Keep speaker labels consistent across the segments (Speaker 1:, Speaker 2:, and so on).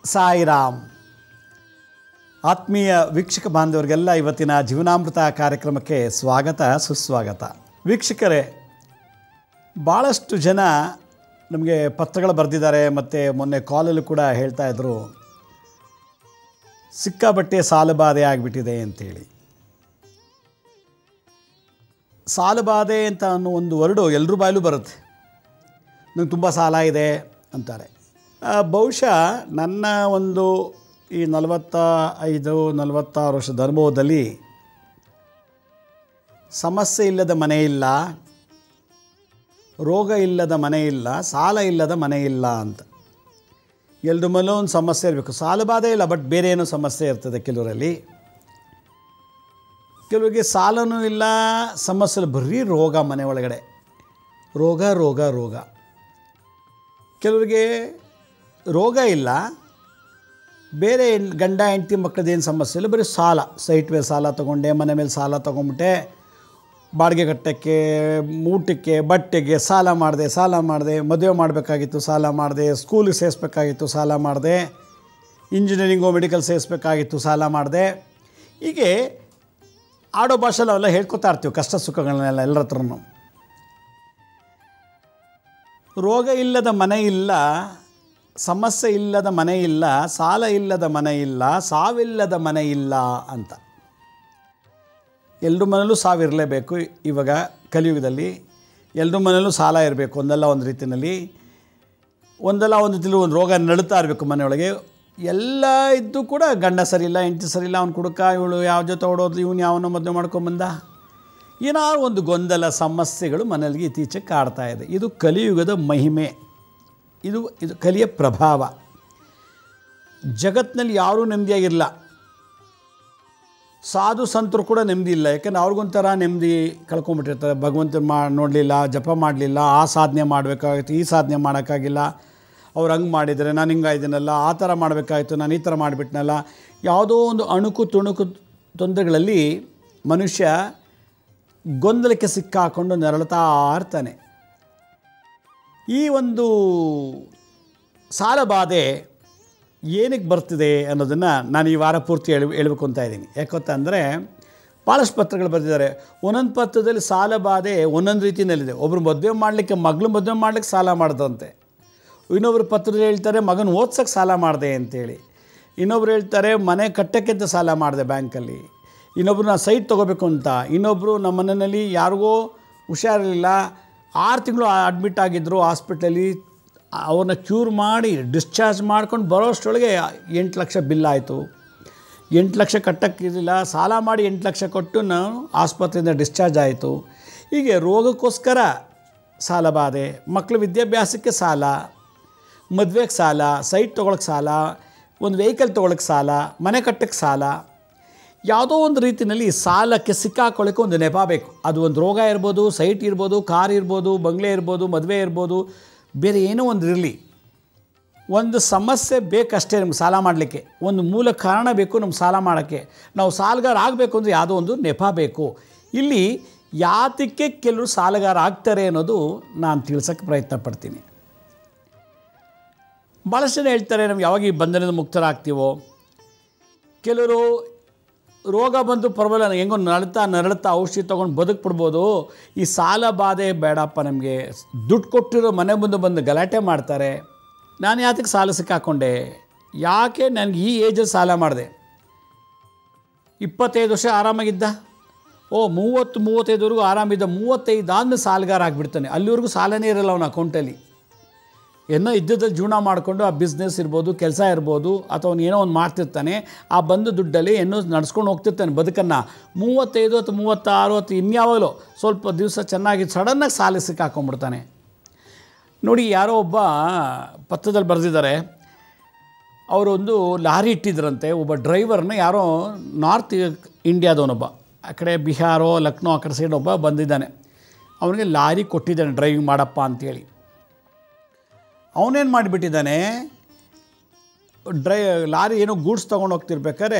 Speaker 1: ಸಾಯಿರಾಮ್ ಆತ್ಮೀಯ ವೀಕ್ಷಕ ಬಾಂಧವರಿಗೆಲ್ಲ ಇವತ್ತಿನ ಜೀವನಾಮೃತ ಕಾರ್ಯಕ್ರಮಕ್ಕೆ ಸ್ವಾಗತ ಸುಸ್ವಾಗತ ವೀಕ್ಷಕರೇ ಭಾಳಷ್ಟು ಜನ ನಮಗೆ ಪತ್ರಗಳು ಬರೆದಿದ್ದಾರೆ ಮತ್ತು ಮೊನ್ನೆ ಕಾಲಲ್ಲೂ ಕೂಡ ಹೇಳ್ತಾ ಇದ್ದರು ಸಿಕ್ಕಾಬಟ್ಟೆ ಸಾಲಬಾಧೆ ಆಗಿಬಿಟ್ಟಿದೆ ಅಂತೇಳಿ ಸಾಲಬಾಧೆ ಅಂತ ಅನ್ನೋ ಒಂದು ವರ್ಡು ಎಲ್ಲರ ಬಾಯಲ್ಲೂ ಬರುತ್ತೆ ನಂಗೆ ತುಂಬ ಸಾಲ ಇದೆ ಅಂತಾರೆ ಆ, ಬಹುಶಃ ನನ್ನ ಒಂದು ಈ ನಲವತ್ತ ಐದು ನಲವತ್ತಾರು ವರ್ಷದ ಅನುಭವದಲ್ಲಿ ಸಮಸ್ಯೆ ಇಲ್ಲದ ಮನೆ ಇಲ್ಲ ರೋಗ ಇಲ್ಲದ ಮನೆ ಇಲ್ಲ ಸಾಲ ಇಲ್ಲದ ಮನೆ ಇಲ್ಲ ಅಂತ ಎಲ್ರ ಮೇಲೂ ಒಂದು ಸಮಸ್ಯೆ ಇರಬೇಕು ಸಾಲ ಬಾಧೆ ಇಲ್ಲ ಬಟ್ ಬೇರೆ ಏನೋ ಸಮಸ್ಯೆ ಇರ್ತದೆ ಕೆಲವರಲ್ಲಿ ಕೆಲವರಿಗೆ ಸಾಲನೂ ಇಲ್ಲ ಸಮಸ್ಯೆ ಇಲ್ಲ, ಬರೀ ರೋಗ ಮನೆ ಒಳಗಡೆ ರೋಗ ರೋಗ ರೋಗ ಕೆಲವರಿಗೆ ರೋಗ ಇಲ್ಲ ಬೇರೆ ಹೆಣ್- ಗಂಡ ಹೆಂಡತಿ ಮಕ್ಕಳದ್ದೇನು ಸಮಸ್ಯೆ ಇಲ್ಲ ಬರೀ ಸಾಲ ಸೈಟ್ ಮೇಲೆ ಸಾಲ ತೊಗೊಂಡೆ ಮನೆ ಮೇಲೆ ಸಾಲ ತೊಗೊಂಬಿಟ್ಟೆ ಬಾಡಿಗೆ ಕಟ್ಟಕ್ಕೆ ಊಟಕ್ಕೆ ಬಟ್ಟೆಗೆ ಸಾಲ ಮಾಡಿದೆ ಸಾಲ ಮಾಡಿದೆ ಮದುವೆ ಮಾಡಬೇಕಾಗಿತ್ತು ಸಾಲ ಮಾಡಿದೆ ಸ್ಕೂಲಿಗೆ ಸೇರಿಸ್ಬೇಕಾಗಿತ್ತು ಸಾಲ ಮಾಡಿದೆ ಇಂಜಿನಿಯರಿಂಗು ಮೆಡಿಕಲ್ ಸೇರಿಸ್ಬೇಕಾಗಿತ್ತು ಸಾಲ ಮಾಡಿದೆ ಹೀಗೆ ಆಡೋ ಭಾಷೆಲ್ಲ ಅವೆಲ್ಲ ಹೇಳ್ಕೊತಾ ಇರ್ತೀವಿ ಕಷ್ಟ ಸುಖಗಳನ್ನೆಲ್ಲ ಎಲ್ಲರ ಹತ್ರನೂ ರೋಗ ಇಲ್ಲದ ಮನೆ ಇಲ್ಲ ಸಮಸ್ಯೆ ಇಲ್ಲದ ಮನೆ ಇಲ್ಲ ಸಾಲ ಇಲ್ಲದ ಮನೆ ಇಲ್ಲ ಸಾವಿಲ್ಲದ ಮನೆ ಇಲ್ಲ ಅಂತ ಎಲ್ಲರ ಮನೇಲೂ ಸಾವಿರಲೇಬೇಕು ಇವಾಗ ಕಲಿಯುಗದಲ್ಲಿ ಎಲ್ಲರ ಮನೇಲೂ ಸಾಲ ಇರಬೇಕು ಒಂದಲ್ಲ ಒಂದು ರೀತಿಯಲ್ಲಿ ಒಂದಲ್ಲ ಒಂದು ರೀತಿಯಲ್ಲಿ ಒಂದು ರೋಗ ನಡುತ್ತಾ ಇರಬೇಕು ಮನೆಯೊಳಗೆ ಎಲ್ಲ ಇದ್ದು ಕೂಡ ಗಂಡ ಸರಿಯಿಲ್ಲ ಹೆಂಡತಿ ಸರಿಯಿಲ್ಲ ಅವ್ನು ಕುಡುಕ ಇವಳು ಯಾವ ಜೊತೆ ಓಡೋದು ಇವನು ಯಾವನೋ ಮದುವೆ ಮಾಡ್ಕೊಂಬಂದ ಏನಾದ್ರು ಒಂದು ಗೊಂದಲ ಸಮಸ್ಯೆಗಳು ಮನೆಯಲ್ಲಿ ಇತ್ತೀಚೆಗೆ ಕಾಡ್ತಾ ಇದೆ ಇದು ಕಲಿಯುಗದ ಮಹಿಮೆ ಇದು ಇದು ಕಲಿಯ ಪ್ರಭಾವ ಜಗತ್ತಿನಲ್ಲಿ ಯಾರೂ ನೆಮ್ಮದಿಯಾಗಿರಲ್ಲ ಸಾಧು ಸಂತರು ಕೂಡ ನೆಮ್ಮದಿ ಇಲ್ಲ ಯಾಕಂದ್ರೆ ಅವ್ರಿಗೊಂಥರ ನೆಮ್ಮದಿ ಕಳ್ಕೊಂಬಿಟ್ಟಿರ್ತಾರೆ ಭಗವಂತನ ಮಾ ನೋಡಲಿಲ್ಲ ಜಪ ಮಾಡಲಿಲ್ಲ ಆ ಸಾಧನೆ ಮಾಡಬೇಕಾಗಿತ್ತು ಈ ಸಾಧನೆ ಮಾಡೋಕ್ಕಾಗಿಲ್ಲ ಅವ್ರು ಹಂಗೆ ಮಾಡಿದರೆ ನಾನು ಹಿಂಗಾಯ್ತೀನಲ್ಲ ಆ ಥರ ಮಾಡಬೇಕಾಗಿತ್ತು ನಾನು ಈ ಥರ ಮಾಡಿಬಿಟ್ನಲ್ಲ ಯಾವುದೋ ಒಂದು ಅಣುಕು ತುಣುಕು ತೊಂದರೆಗಳಲ್ಲಿ ಮನುಷ್ಯ ಗೊಂದಲಕ್ಕೆ ಸಿಕ್ಕಾಕೊಂಡು ನರಳುತ್ತಾ ಇರ್ತಾನೆ ಈ ಒಂದು ಸಾಲಬಾಧೆ ಏನಕ್ಕೆ ಬರ್ತಿದೆ ಅನ್ನೋದನ್ನು ನಾನು ಈ ವಾರ ಪೂರ್ತಿ ಹೇಳಿ ಹೇಳ್ಬೇಕು ಅಂತ ಇದ್ದೀನಿ ಯಾಕೊತ್ತಂದರೆ ಭಾಳಷ್ಟು ಪತ್ರಗಳು ಬರೆದಿದ್ದಾರೆ ಒಂದೊಂದು ಪತ್ರದಲ್ಲಿ ಸಾಲ ಬಾಧೆ ಒಂದೊಂದು ರೀತಿಯಲ್ಲಿದೆ ಒಬ್ಬರು ಮದುವೆ ಮಾಡಲಿಕ್ಕೆ ಮಗಳು ಮದುವೆ ಮಾಡಲಿಕ್ಕೆ ಸಾಲ ಮಾಡ್ದಂತೆ ಇನ್ನೊಬ್ರು ಪತ್ರದಲ್ಲಿ ಹೇಳ್ತಾರೆ ಮಗನ ಓದ್ಸೋಕ್ಕೆ ಸಾಲ ಮಾಡಿದೆ ಅಂತೇಳಿ ಇನ್ನೊಬ್ರು ಹೇಳ್ತಾರೆ ಮನೆ ಕಟ್ಟಕ್ಕೆ ಅಂತ ಸಾಲ ಮಾಡಿದೆ ಬ್ಯಾಂಕಲ್ಲಿ ಇನ್ನೊಬ್ರು ನಾನು ಸೈಟ್ ತೊಗೋಬೇಕು ಅಂತ ಇನ್ನೊಬ್ಬರು ನಮ್ಮ ಮನೆಯಲ್ಲಿ ಯಾರಿಗೋ ಹುಷಾರಿರಲಿಲ್ಲ ಆರು ತಿಂಗಳು ಅಡ್ಮಿಟ್ ಆಗಿದ್ದರು ಹಾಸ್ಪಿಟ್ಲಲ್ಲಿ ಅವ್ರನ್ನ ಕ್ಯೂರ್ ಮಾಡಿ ಡಿಸ್ಚಾರ್ಜ್ ಮಾಡ್ಕೊಂಡು ಬರೋಷ್ಟರೊಳಗೆ ಎಂಟು ಲಕ್ಷ ಬಿಲ್ ಆಯಿತು ಎಂಟು ಲಕ್ಷ ಕಟ್ಟಕ್ಕಿರಲಿಲ್ಲ ಸಾಲ ಮಾಡಿ ಎಂಟು ಲಕ್ಷ ಕೊಟ್ಟು ನಾನು ಆಸ್ಪತ್ರೆಯಿಂದ ಡಿಸ್ಚಾರ್ಜ್ ಆಯಿತು ಹೀಗೆ ರೋಗಕ್ಕೋಸ್ಕರ ಸಾಲ ಬಾಧೆ ಮಕ್ಕಳ ವಿದ್ಯಾಭ್ಯಾಸಕ್ಕೆ ಸಾಲ ಮದುವೆಗೆ ಸಾಲ ಸೈಟ್ ತೊಗೊಳಕ್ಕೆ ಸಾಲ ಒಂದು ವೆಹಿಕಲ್ ತೊಗೊಳಕ್ಕೆ ಸಾಲ ಮನೆ ಕಟ್ಟಕ್ಕೆ ಸಾಲ ಯಾವುದೋ ಒಂದು ರೀತಿಯಲ್ಲಿ ಸಾಲಕ್ಕೆ ಸಿಕ್ಕಾಕೊಳ್ಳೋಕ್ಕೆ ಒಂದು ನೆಪ ಬೇಕು ಅದು ಒಂದು ರೋಗ ಇರ್ಬೋದು ಸೈಟ್ ಇರ್ಬೋದು ಕಾರ್ ಇರ್ಬೋದು ಬಂಗ್ಲೆ ಇರ್ಬೋದು ಮದುವೆ ಇರ್ಬೋದು ಬೇರೆ ಏನೋ ಒಂದು ಇರಲಿ ಒಂದು ಸಮಸ್ಯೆ ಬೇಕಷ್ಟೇ ನಮ್ಗೆ ಸಾಲ ಮಾಡಲಿಕ್ಕೆ ಒಂದು ಮೂಲ ಕಾರಣ ಬೇಕು ನಮ್ಗೆ ಸಾಲ ಮಾಡೋಕ್ಕೆ ನಾವು ಸಾಲಗಾರ ಆಗಬೇಕು ಅಂದರೆ ಯಾವುದೋ ಒಂದು ನೆಪ ಬೇಕು ಇಲ್ಲಿ ಯಾತಕ್ಕೆ ಕೆಲವರು ಸಾಲಗಾರ ಆಗ್ತಾರೆ ಅನ್ನೋದು ನಾನು ತಿಳ್ಸೋಕ್ಕೆ ಪ್ರಯತ್ನ ಪಡ್ತೀನಿ ಭಾಳಷ್ಟು ಜನ ಹೇಳ್ತಾರೆ ನಮ್ಗೆ ಯಾವಾಗ ಈ ಬಂಧನದ ಮುಕ್ತರಾಗ್ತೀವೋ ಕೆಲವರು ರೋಗ ಬಂದು ಪರವಾಗಿಲ್ಲ ಹೆಂಗೋ ನರಳ್ತಾ ನರಳ್ತಾ ಔಷಧಿ ತೊಗೊಂಡು ಬದುಕ್ಬಿಡ್ಬೋದು ಈ ಸಾಲ ಬಾಧೆ ಬೇಡಪ್ಪ ನಮಗೆ ದುಡ್ಡು ಕೊಟ್ಟಿರೋ ಮನೆ ಮುಂದೆ ಬಂದು ಗಲಾಟೆ ಮಾಡ್ತಾರೆ ನಾನು ಯಾತಕ್ಕೆ ಸಾಲ ಸಿಕ್ಕಾಕೊಂಡೆ ಯಾಕೆ ನನಗೆ ಈ ಏಜಲ್ಲಿ ಸಾಲ ಮಾಡಿದೆ ಇಪ್ಪತ್ತೈದು ವರ್ಷ ಆರಾಮಾಗಿದ್ದ ಓ ಮೂವತ್ತು ಮೂವತ್ತೈದವರೆಗೂ ಆರಾಮಿದ್ದ ಮೂವತ್ತೈದು ಆದ್ಮೇಲೆ ಸಾಲಗಾರ ಆಗಿಬಿಡ್ತಾನೆ ಅಲ್ಲಿವರೆಗೂ ಸಾಲನೇ ಇರಲ್ಲ ಅವನ ಅಕೌಂಟಲ್ಲಿ ಏನೋ ಇದ್ದದಲ್ಲಿ ಜೀವನ ಮಾಡಿಕೊಂಡು ಆ ಬಿಸ್ನೆಸ್ ಇರ್ಬೋದು ಕೆಲಸ ಇರ್ಬೋದು ಅಥವಾ ಅವ್ನು ಏನೋ ಒಂದು ಮಾಡ್ತಿರ್ತಾನೆ ಆ ಬಂದ ದುಡ್ಡಲ್ಲಿ ಏನೋ ನಡ್ಸ್ಕೊಂಡು ಹೋಗ್ತಿರ್ತಾನೆ ಬದುಕನ್ನು ಮೂವತ್ತೈದು ಅಥವಾ ಮೂವತ್ತಾರು ಅಥವಾ ಇನ್ಯಾವಾಗಲೂ ಸ್ವಲ್ಪ ದಿವಸ ಚೆನ್ನಾಗಿ ಸಡನ್ನಾಗಿ ಸಾಲ ಸಿಕ್ಕಾಕೊಂಡ್ಬಿಡ್ತಾನೆ ನೋಡಿ ಯಾರೋ ಒಬ್ಬ ಪತ್ರದಲ್ಲಿ ಬರೆದಿದ್ದಾರೆ ಅವರೊಂದು ಲಾರಿ ಇಟ್ಟಿದ್ರಂತೆ ಒಬ್ಬ ಡ್ರೈವರ್ನ ಯಾರೋ ನಾರ್ತ್ ಇಂಡಿಯಾದವನೊಬ್ಬ ಆ ಕಡೆ ಬಿಹಾರೋ ಲಕ್ನೋ ಆ ಕಡೆ ಸೈಡ್ ಒಬ್ಬ ಬಂದಿದ್ದಾನೆ ಅವನಿಗೆ ಲಾರಿ ಕೊಟ್ಟಿದ್ದಾನೆ ಡ್ರೈವಿಂಗ್ ಮಾಡಪ್ಪ ಅಂತೇಳಿ ಅವನೇನು ಮಾಡಿಬಿಟ್ಟಿದ್ದಾನೆ ಡ್ರೈ ಲಾರಿ ಏನೋ ಗೂಡ್ಸ್ ತೊಗೊಂಡು ಹೋಗ್ತಿರ್ಬೇಕಾದ್ರೆ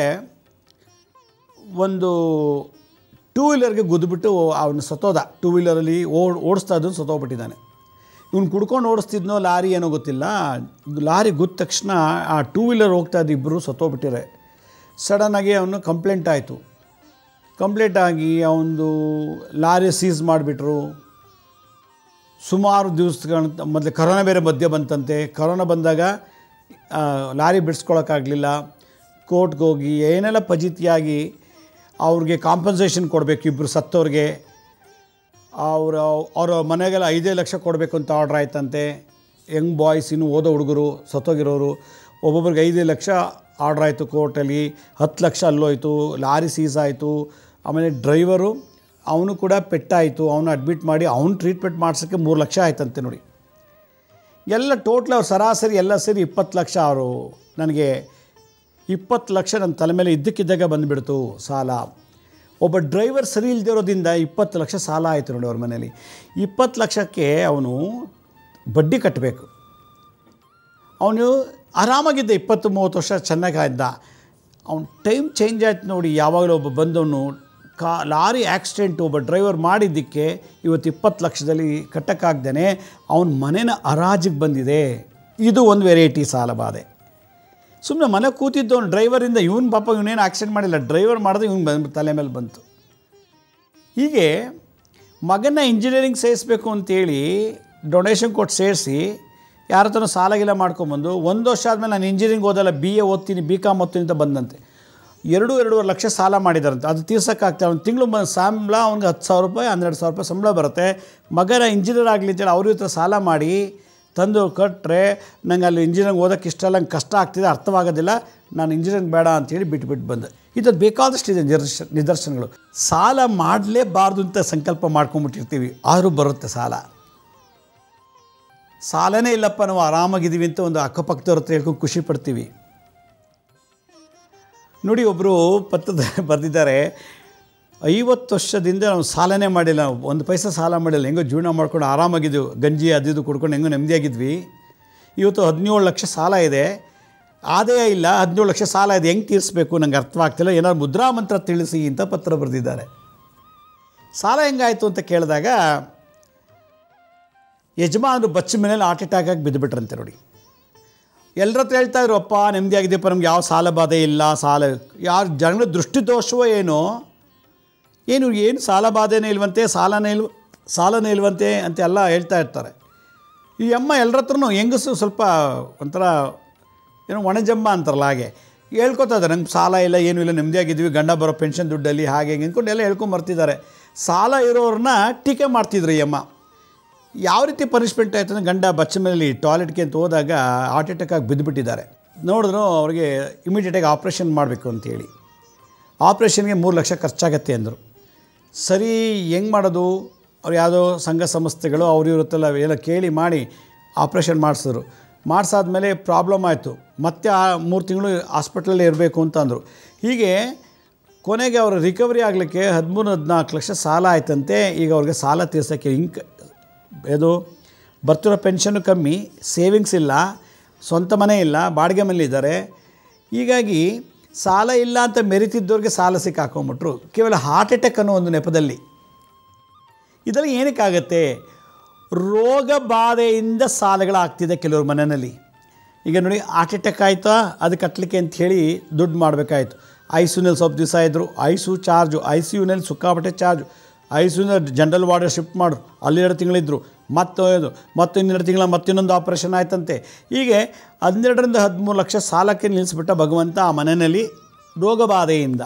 Speaker 1: ಒಂದು ಟೂ ವೀಲರ್ಗೆ ಗುದ್ದುಬಿಟ್ಟು ಅವನು ಸತ್ತೋದ ಟೂ ವೀಲರಲ್ಲಿ ಓಡ್ ಓಡಿಸ್ತಾ ಇದ್ದು ಸತ್ತೋಗ್ಬಿಟ್ಟಿದ್ದಾನೆ ಇವ್ನು ಕುಡ್ಕೊಂಡು ಓಡಿಸ್ತಿದ್ನೋ ಲಾರಿ ಏನೋ ಗೊತ್ತಿಲ್ಲ ಲಾರಿ ಗೊತ್ತ ತಕ್ಷಣ ಆ ಟೂ ವೀಲರ್ ಹೋಗ್ತಾ ಇದ್ದ ಇಬ್ಬರು ಸತ್ತೋಗ್ಬಿಟ್ಟಿರೆ ಸಡನ್ನಾಗಿ ಅವನು ಕಂಪ್ಲೇಂಟ್ ಆಯಿತು ಕಂಪ್ಲೇಂಟ್ ಆಗಿ ಅವನದು ಲಾರಿ ಸೀಸ್ ಮಾಡಿಬಿಟ್ರು ಸುಮಾರು ದಿವಸಗಳ ಮೊದಲು ಕರೋನಾ ಬೇರೆ ಮಧ್ಯೆ ಬಂತಂತೆ ಕರೋನಾ ಬಂದಾಗ ಆ, ಲಾರಿ ಬಿಡಿಸ್ಕೊಳಕ್ಕಾಗಲಿಲ್ಲ ಕೋರ್ಟ್ಗೆ ಹೋಗಿ ಏನೆಲ್ಲ ಫಜೀತಿಯಾಗಿ ಅವ್ರಿಗೆ ಕಾಂಪನ್ಸೇಷನ್ ಕೊಡಬೇಕು ಇಬ್ಬರು ಸತ್ತವ್ರಿಗೆ ಅವರ ಅವರ ಮನೆಗೆಲ್ಲ ಐದೇ ಲಕ್ಷ ಕೊಡಬೇಕು ಅಂತ ಆರ್ಡ್ರ್ ಆಯ್ತಂತೆ ಯಂಗ್ ಬಾಯ್ಸ್ ಇನ್ನು ಓದೋ ಹುಡುಗರು ಸತ್ತೋಗಿರೋರು ಒಬ್ಬೊಬ್ರಿಗೆ ಐದು ಲಕ್ಷ ಆರ್ಡ್ರ್ ಆಯಿತು ಕೋರ್ಟಲ್ಲಿ ಹತ್ತು ಲಕ್ಷ ಅಲ್ಲೋಯ್ತು ಲಾರಿ ಸೀಸ್ ಆಯಿತು ಆಮೇಲೆ ಡ್ರೈವರು ಅವನು ಕೂಡ ಪೆಟ್ಟಾಯಿತು ಅವನು ಅಡ್ಮಿಟ್ ಮಾಡಿ ಅವ್ನು ಟ್ರೀಟ್ಮೆಂಟ್ ಮಾಡ್ಸೋಕ್ಕೆ ಮೂರು ಲಕ್ಷ ಆಯ್ತಂತೆ ನೋಡಿ ಎಲ್ಲ ಟೋಟ್ಲ್ ಅವ್ರು ಸರಾಸರಿ ಎಲ್ಲ ಸೇರಿ ಇಪ್ಪತ್ತು ಲಕ್ಷ ಅವರು ನನಗೆ ಇಪ್ಪತ್ತು ಲಕ್ಷ ನನ್ನ ತಲೆ ಮೇಲೆ ಇದ್ದಕ್ಕಿದ್ದಾಗ ಬಂದುಬಿಡ್ತು ಸಾಲ ಒಬ್ಬ ಡ್ರೈವರ್ ಸರಿ ಇಲ್ಲದೆ ಇರೋದ್ರಿಂದ ಇಪ್ಪತ್ತು ಲಕ್ಷ ಸಾಲ ಆಯಿತು ನೋಡಿ ಅವ್ರ ಮನೇಲಿ ಇಪ್ಪತ್ತು ಲಕ್ಷಕ್ಕೆ ಅವನು ಬಡ್ಡಿ ಕಟ್ಟಬೇಕು ಅವನು ಆರಾಮಾಗಿದ್ದ ಇಪ್ಪತ್ತು ಮೂವತ್ತು ವರ್ಷ ಚೆನ್ನಾಗಿ ಇದ್ದ ಅವ್ನು ಟೈಮ್ ಚೇಂಜ್ ಆಯ್ತು ನೋಡಿ ಯಾವಾಗಲೂ ಒಬ್ಬ ಬಂದವನು ಕಾ ಲಾರಿ ಆಕ್ಸಿಡೆಂಟ್ ಒಬ್ಬ ಡ್ರೈವರ್ ಮಾಡಿದ್ದಕ್ಕೆ ಇವತ್ತು ಇಪ್ಪತ್ತು ಲಕ್ಷದಲ್ಲಿ ಕಟ್ಟಕ್ಕಾಗ್ದೇ ಅವನ ಮನೇನ ಹರಾಜಿಗೆ ಬಂದಿದೆ ಇದು ಒಂದು ವೆರೈಟಿ ಸಾಲ ಬಾಧೆ ಸುಮ್ಮನೆ ಮನೆ ಕೂತಿದ್ದವನು ಡ್ರೈವರಿಂದ ಇವನು ಪಾಪ ಇವನೇನು ಆಕ್ಸಿಡೆಂಟ್ ಮಾಡಿಲ್ಲ ಡ್ರೈವರ್ ಮಾಡಿದ್ರೆ ಇವ್ನು ಬಂದು ತಲೆ ಮೇಲೆ ಬಂತು ಹೀಗೆ ಮಗನ ಇಂಜಿನಿಯರಿಂಗ್ ಸೇರಿಸ್ಬೇಕು ಅಂತೇಳಿ ಡೊನೇಷನ್ ಕೊಟ್ಟು ಸೇರಿಸಿ ಯಾರ ಹತ್ರನೂ ಸಾಲ ಗೀಲ ಮಾಡ್ಕೊಂಬಂದು ಒಂದು ವರ್ಷ ಆದಮೇಲೆ ನಾನು ಇಂಜಿನಿಯರಿಂಗ್ ಓದಲ್ಲ ಬಿ ಎ ಓದ್ತೀನಿ ಬಿ ಕಾಮ್ ಓದ್ತೀನಿ ಅಂತ ಬಂದಂತೆ ಎರಡು ಎರಡೂವರೆ ಲಕ್ಷ ಸಾಲ ಮಾಡಿದಾರಂತೆ ಅದು ತೀರ್ಸೋಕ್ಕಾಗ್ತಾ ಅವ್ನು ತಿಂಗಳು ಬಂದು ಸಂಬಳ ಅವ್ನಿಗೆ ಹತ್ತು ಸಾವಿರ ರೂಪಾಯಿ ಹನ್ನೆರಡು ಸಾವಿರ ರೂಪಾಯಿ ಸಂಬಳ ಬರುತ್ತೆ ಮಗನ ಇಂಜಿನಿಯರ್ ಆಗಲಿ ಅಂತೇಳಿ ಅವ್ರ ಹತ್ರ ಸಾಲ ಮಾಡಿ ತಂದು ಕಟ್ಟರೆ ನಂಗೆ ಅಲ್ಲಿ ಇಂಜಿನಿಯರಿಂಗ್ ಓದೋಕ್ಕೆ ಇಷ್ಟ ಇಲ್ಲ ನಂಗೆ ಕಷ್ಟ ಆಗ್ತಿದೆ ಅರ್ಥವಾಗೋದಿಲ್ಲ ನಾನು ಇಂಜಿನಿಯರಿಂಗ್ ಬೇಡ ಅಂತೇಳಿ ಬಿಟ್ಬಿಟ್ಟು ಬಂದೆ ಇದು ಬೇಕಾದಷ್ಟು ಇದೆ ನಿದರ್ಶ ನಿದರ್ಶನಗಳು ಸಾಲ ಮಾಡಲೇಬಾರ್ದು ಅಂತ ಸಂಕಲ್ಪ ಮಾಡ್ಕೊಂಬಿಟ್ಟಿರ್ತೀವಿ ಆದರೂ ಬರುತ್ತೆ ಸಾಲ ಸಾಲನೇ ಇಲ್ಲಪ್ಪ ನಾವು ಆರಾಮಾಗಿದ್ದೀವಿ ಅಂತ ಒಂದು ಅಕ್ಕಪಕ್ಕದವ್ರ ಹತ್ರ ಹೇಳ್ಕೊಂಡು ಖುಷಿ ಪಡ್ತೀವಿ ನೋಡಿ ಒಬ್ಬರು ಪತ್ರದ ಬರೆದಿದ್ದಾರೆ ಐವತ್ತು ವರ್ಷದಿಂದ ನಾವು ಸಾಲನೇ ಮಾಡಿಲ್ಲ ಒಂದು ಪೈಸೆ ಸಾಲ ಮಾಡಿಲ್ಲ ಹೆಂಗೋ ಜೀವನ ಮಾಡ್ಕೊಂಡು ಆರಾಮಾಗಿದ್ದು ಗಂಜಿ ಅದು ಇದು ಕುಡ್ಕೊಂಡು ಹೆಂಗೋ ನೆಮ್ಮದಿಯಾಗಿದ್ವಿ ಇವತ್ತು ಹದಿನೇಳು ಲಕ್ಷ ಸಾಲ ಇದೆ ಆದಾಯ ಇಲ್ಲ ಹದಿನೇಳು ಲಕ್ಷ ಸಾಲ ಇದೆ ಹೆಂಗೆ ತೀರಿಸ್ಬೇಕು ನಂಗೆ ಅರ್ಥವಾಗ್ತಿಲ್ಲ ಏನಾದ್ರು ಮುದ್ರಾ ಮಂತ್ರ ತಿಳಿಸಿ ಅಂತ ಪತ್ರ ಬರೆದಿದ್ದಾರೆ ಸಾಲ ಹೆಂಗಾಯಿತು ಅಂತ ಕೇಳಿದಾಗ ಯಜಮಾನರು ಬಚ್ಚ ಮನೇಲಿ ಹಾರ್ಟ್ ಅಟ್ಯಾಕ್ ಆಗಿ ಬಿದ್ದುಬಿಟ್ರಂತೆ ನೋಡಿ ಎಲ್ಲರ ಹತ್ರ ಹೇಳ್ತಾ ಇದ್ರು ಅಪ್ಪ ನೆಮ್ಮದಿಯಾಗಿದೆಯಪ್ಪ ನಮ್ಗೆ ಯಾವ ಸಾಲ ಬಾಧೆ ಇಲ್ಲ ಸಾಲ ಯಾರು ಜನಗಳ ದೃಷ್ಟಿದೋಷವೋ ಏನೋ ಏನು ಏನು ಸಾಲ ಬಾಧೆನೇ ಇಲ್ವಂತೆ ಸಾಲನೇ ಇಲ್ವ ಸಾಲನೇ ಇಲ್ವಂತೆ ಅಂತ ಎಲ್ಲ ಹೇಳ್ತಾ ಇರ್ತಾರೆ ಈ ಅಮ್ಮ ಎಲ್ಲರ ಹತ್ರನೂ ಹೆಂಗಸು ಸ್ವಲ್ಪ ಒಂಥರ ಏನೋ ಒಣಜಮ್ಮ ಅಂತಾರಲ್ಲ ಹಾಗೆ ಹೇಳ್ಕೊತಾ ಇದ್ದಾರೆ ನಂಗೆ ಸಾಲ ಇಲ್ಲ ಏನೂ ಇಲ್ಲ ನೆಮ್ಮದಿಯಾಗಿದ್ವಿ ಗಂಡ ಬರೋ ಪೆನ್ಷನ್ ದುಡ್ಡಲ್ಲಿ ಹಾಗೆ ಹಿಂಗೆ ಅಂದ್ಕೊಂಡು ಎಲ್ಲ ಹೇಳ್ಕೊಂಬರ್ತಿದ್ದಾರೆ ಸಾಲ ಇರೋರನ್ನ ಟೀಕೆ ಮಾಡ್ತಿದ್ರು ಈ ಅಮ್ಮ ಯಾವ ರೀತಿ ಪನಿಷ್ಮೆಂಟ್ ಆಯ್ತು ಅಂದರೆ ಗಂಡ ಬಚ್ಚ ಮೇಲೆ ಟಾಯ್ಲೆಟ್ಗೆ ಅಂತ ಹೋದಾಗ ಹಾರ್ಟ್ ಅಟ್ಯಾಕ್ ಆಗಿ ಬಿದ್ದುಬಿಟ್ಟಿದ್ದಾರೆ ನೋಡಿದ್ರು ಅವ್ರಿಗೆ ಇಮಿಡಿಯೇಟಾಗಿ ಆಪ್ರೇಷನ್ ಮಾಡಬೇಕು ಅಂತೇಳಿ ಆಪ್ರೇಷನ್ಗೆ ಮೂರು ಲಕ್ಷ ಖರ್ಚಾಗತ್ತೆ ಅಂದರು ಸರಿ ಹೆಂಗೆ ಮಾಡೋದು ಅವ್ರು ಯಾವುದೋ ಸಂಘ ಸಂಸ್ಥೆಗಳು ಅವ್ರು ಇರುತ್ತಲ್ಲ ಎಲ್ಲ ಕೇಳಿ ಮಾಡಿ ಆಪ್ರೇಷನ್ ಮಾಡಿಸಿದ್ರು ಮಾಡಿಸಾದ್ಮೇಲೆ ಪ್ರಾಬ್ಲಮ್ ಆಯಿತು ಮತ್ತೆ ಆ ಮೂರು ತಿಂಗಳು ಹಾಸ್ಪಿಟ್ಲಲ್ಲಿ ಇರಬೇಕು ಅಂತ ಅಂದರು ಹೀಗೆ ಕೊನೆಗೆ ಅವರು ರಿಕವರಿ ಆಗಲಿಕ್ಕೆ ಹದಿಮೂರು ಹದಿನಾಲ್ಕು ಲಕ್ಷ ಸಾಲ ಆಯ್ತಂತೆ ಈಗ ಅವ್ರಿಗೆ ಸಾಲ ತೀರ್ಸೋಕ್ಕೆ ಇಂಕ್ ಇದು ಬರ್ತಿರೋ ಪೆನ್ಷನ್ನು ಕಮ್ಮಿ ಸೇವಿಂಗ್ಸ್ ಇಲ್ಲ ಸ್ವಂತ ಮನೆ ಇಲ್ಲ ಬಾಡಿಗೆ ಮನೇಲಿದ್ದಾರೆ ಹೀಗಾಗಿ ಸಾಲ ಇಲ್ಲ ಅಂತ ಮೆರಿತಿದ್ದವ್ರಿಗೆ ಸಾಲ ಸಿಕ್ಕಾಕೊಂಬಿಟ್ರು ಕೇವಲ ಹಾರ್ಟ್ ಅಟ್ಯಾಕ್ ಅನ್ನೋ ಒಂದು ನೆಪದಲ್ಲಿ ಇದರಲ್ಲಿ ಏನಕ್ಕಾಗತ್ತೆ ರೋಗ ಬಾಧೆಯಿಂದ ಸಾಲಗಳಾಗ್ತಿದೆ ಕೆಲವ್ರ ಮನೆಯಲ್ಲಿ ಈಗ ನೋಡಿ ಹಾರ್ಟ್ ಅಟ್ಯಾಕ್ ಆಯಿತಾ ಅದು ಕಟ್ಟಲಿಕ್ಕೆ ಅಂತ ಹೇಳಿ ದುಡ್ಡು ಮಾಡಬೇಕಾಯ್ತು ಐ ಸಿ ಯುನಲ್ಲಿ ಸ್ವಲ್ಪ ದಿವಸ ಇದ್ದರು I C U charge I C ಯುನಲ್ಲಿ ಸುಕ್ಕಾಪಟ್ಟೆ ಚಾರ್ಜು ಐ ಸಿ ಯುನ ಜನರಲ್ ವಾರ್ಡ್ ಶಿಫ್ಟ್ ಮಾಡು ಅಲ್ಲಿ ಎರಡು ತಿಂಗಳಿದ್ರು ಮತ್ತು ಇದು ಮತ್ತು ಇನ್ನೆರಡು ತಿಂಗಳ ಮತ್ತಿನ್ನೊಂದು ಆಪ್ರೇಷನ್ ಆಯ್ತಂತೆ ಹೀಗೆ ಹನ್ನೆರಡರಿಂದ ಹದಿಮೂರು ಲಕ್ಷ ಸಾಲಕ್ಕೆ ನಿಲ್ಲಿಸ್ಬಿಟ್ಟ ಭಗವಂತ ಆ ಮನೆಯಲ್ಲಿ ರೋಗಬಾಧೆಯಿಂದ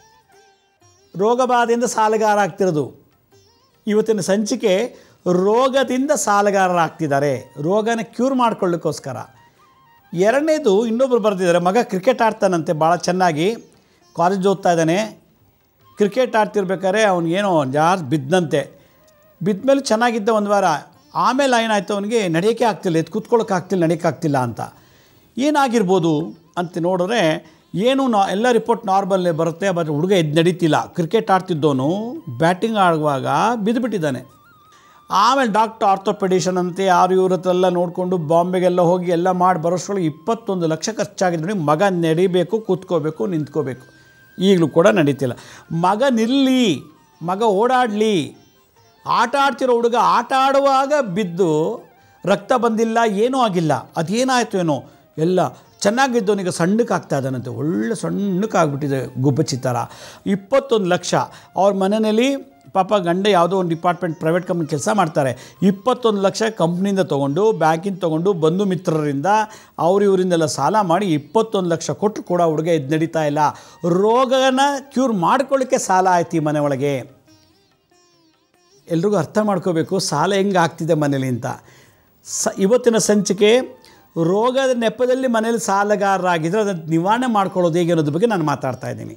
Speaker 1: ರೋಗಬಾಧೆಯಿಂದ ಸಾಲಗಾರ ಆಗ್ತಿರೋದು ಇವತ್ತಿನ ಸಂಚಿಕೆ ರೋಗದಿಂದ ಸಾಲಗಾರರಾಗ್ತಿದ್ದಾರೆ ರೋಗನ ಕ್ಯೂರ್ ಮಾಡ್ಕೊಳ್ಳಿಕ್ಕೋಸ್ಕರ ಎರಡನೇದು ಇನ್ನೊಬ್ರು ಬರೆದಿದ್ದಾರೆ ಮಗ ಕ್ರಿಕೆಟ್ ಆಡ್ತಾನಂತೆ ಭಾಳ ಚೆನ್ನಾಗಿ ಕಾಲೇಜ್ ಓದ್ತಾ ಇದ್ದಾನೆ ಕ್ರಿಕೆಟ್ ಆಡ್ತಿರ್ಬೇಕಾದ್ರೆ ಅವ್ನಿಗೇನೋ ಜಾರ್ ಬಿದ್ದಂತೆ ಬಿದ್ದ ಮೇಲೆ ಚೆನ್ನಾಗಿದ್ದ ಒಂದು ವಾರ ಆಮೇಲೆ ಏನಾಯ್ತು ಅವನಿಗೆ ನಡೆಯೋಕ್ಕೆ ಆಗ್ತಿಲ್ಲ ಎದ್ದು ಕೂತ್ಕೊಳ್ಳೋಕೆ ಆಗ್ತಿಲ್ಲ ನಡೆಯೋಕ್ಕೆ ಆಗ್ತಿಲ್ಲ ಅಂತ ಏನಾಗಿರ್ಬೋದು ಅಂತ ನೋಡಿದ್ರೆ ಏನು ನಾ ಎಲ್ಲ ರಿಪೋರ್ಟ್ ನಾರ್ಮಲ್ಲೇ ಬರುತ್ತೆ ಬಟ್ ಹುಡುಗ ಎದ್ದು ನಡೀತಿಲ್ಲ ಕ್ರಿಕೆಟ್ ಆಡ್ತಿದ್ದವನು ಬ್ಯಾಟಿಂಗ್ ಆಡುವಾಗ ಬಿದ್ದುಬಿಟ್ಟಿದ್ದಾನೆ ಆಮೇಲೆ ಡಾಕ್ಟರ್ ಆರ್ಥೋಪೆಡಿಷನ್ ಅಂತೆ ಯಾರು ಇವ್ರ ಹತ್ರ ಎಲ್ಲ ನೋಡಿಕೊಂಡು ಬಾಂಬೆಗೆಲ್ಲ ಹೋಗಿ ಎಲ್ಲ ಮಾಡಿ ಬರೋಷ್ರೊಳಗೆ ಇಪ್ಪತ್ತೊಂದು ಲಕ್ಷ ಖರ್ಚಾಗಿದೆ ನೋಡಿ ಮಗ ನಡಿಬೇಕು ಕೂತ್ಕೋಬೇಕು ನಿಂತ್ಕೋಬೇಕು ಈಗಲೂ ಕೂಡ ನಡೀತಿಲ್ಲ ಮಗ ನಿಲ್ಲಿ ಮಗ ಓಡಾಡಲಿ ಆಟ ಆಡ್ತಿರೋ ಹುಡುಗ ಆಟ ಆಡುವಾಗ ಬಿದ್ದು ರಕ್ತ ಬಂದಿಲ್ಲ ಏನೂ ಆಗಿಲ್ಲ ಅದೇನಾಯಿತು ಏನೋ ಎಲ್ಲ ಚೆನ್ನಾಗಿದ್ದವನಿಗೆ ಸಣ್ಣಕ್ಕಾಗ್ತಾ ಇದ್ದಾನಂತೆ ಒಳ್ಳೆ ಸಣ್ಣಕ್ಕಾಗ್ಬಿಟ್ಟಿದೆ ಗುಬ್ಬಚ್ಚಿ ಥರ ಇಪ್ಪತ್ತೊಂದು ಲಕ್ಷ ಅವ್ರ ಮನೆಯಲ್ಲಿ ಪಾಪ ಗಂಡ ಯಾವುದೋ ಒಂದು ಡಿಪಾರ್ಟ್ಮೆಂಟ್ ಪ್ರೈವೇಟ್ ಕಂಪ್ನಿ ಕೆಲಸ ಮಾಡ್ತಾರೆ ಇಪ್ಪತ್ತೊಂದು ಲಕ್ಷ ಕಂಪ್ನಿಯಿಂದ ತೊಗೊಂಡು ಬ್ಯಾಂಕಿಂದ ತೊಗೊಂಡು ಬಂಧು ಮಿತ್ರರಿಂದ ಅವ್ರು ಇವರಿಂದೆಲ್ಲ ಸಾಲ ಮಾಡಿ ಇಪ್ಪತ್ತೊಂದು ಲಕ್ಷ ಕೊಟ್ಟರು ಕೂಡ ಹುಡುಗ ಇದು ನಡೀತಾ ಇಲ್ಲ ರೋಗನ ಕ್ಯೂರ್ ಮಾಡ್ಕೊಳ್ಳಿಕ್ಕೆ ಸಾಲ ಆಯ್ತು ಈ ಮನೆ ಒಳಗೆ ಎಲ್ರಿಗೂ ಅರ್ಥ ಮಾಡ್ಕೋಬೇಕು ಸಾಲ ಹೆಂಗೆ ಆಗ್ತಿದೆ ಮನೇಲಿ ಅಂತ ಸ ಇವತ್ತಿನ ಸಂಚಿಕೆ ರೋಗದ ನೆಪದಲ್ಲಿ ಮನೇಲಿ ಸಾಲಗಾರರಾಗಿದ್ದರೆ ಅದನ್ನು ನಿವಾರಣೆ ಮಾಡ್ಕೊಳ್ಳೋದು ಹೇಗೆ ಅನ್ನೋದ್ರ ಬಗ್ಗೆ ನಾನು ಮಾತಾಡ್ತಾ ಇದ್ದೀನಿ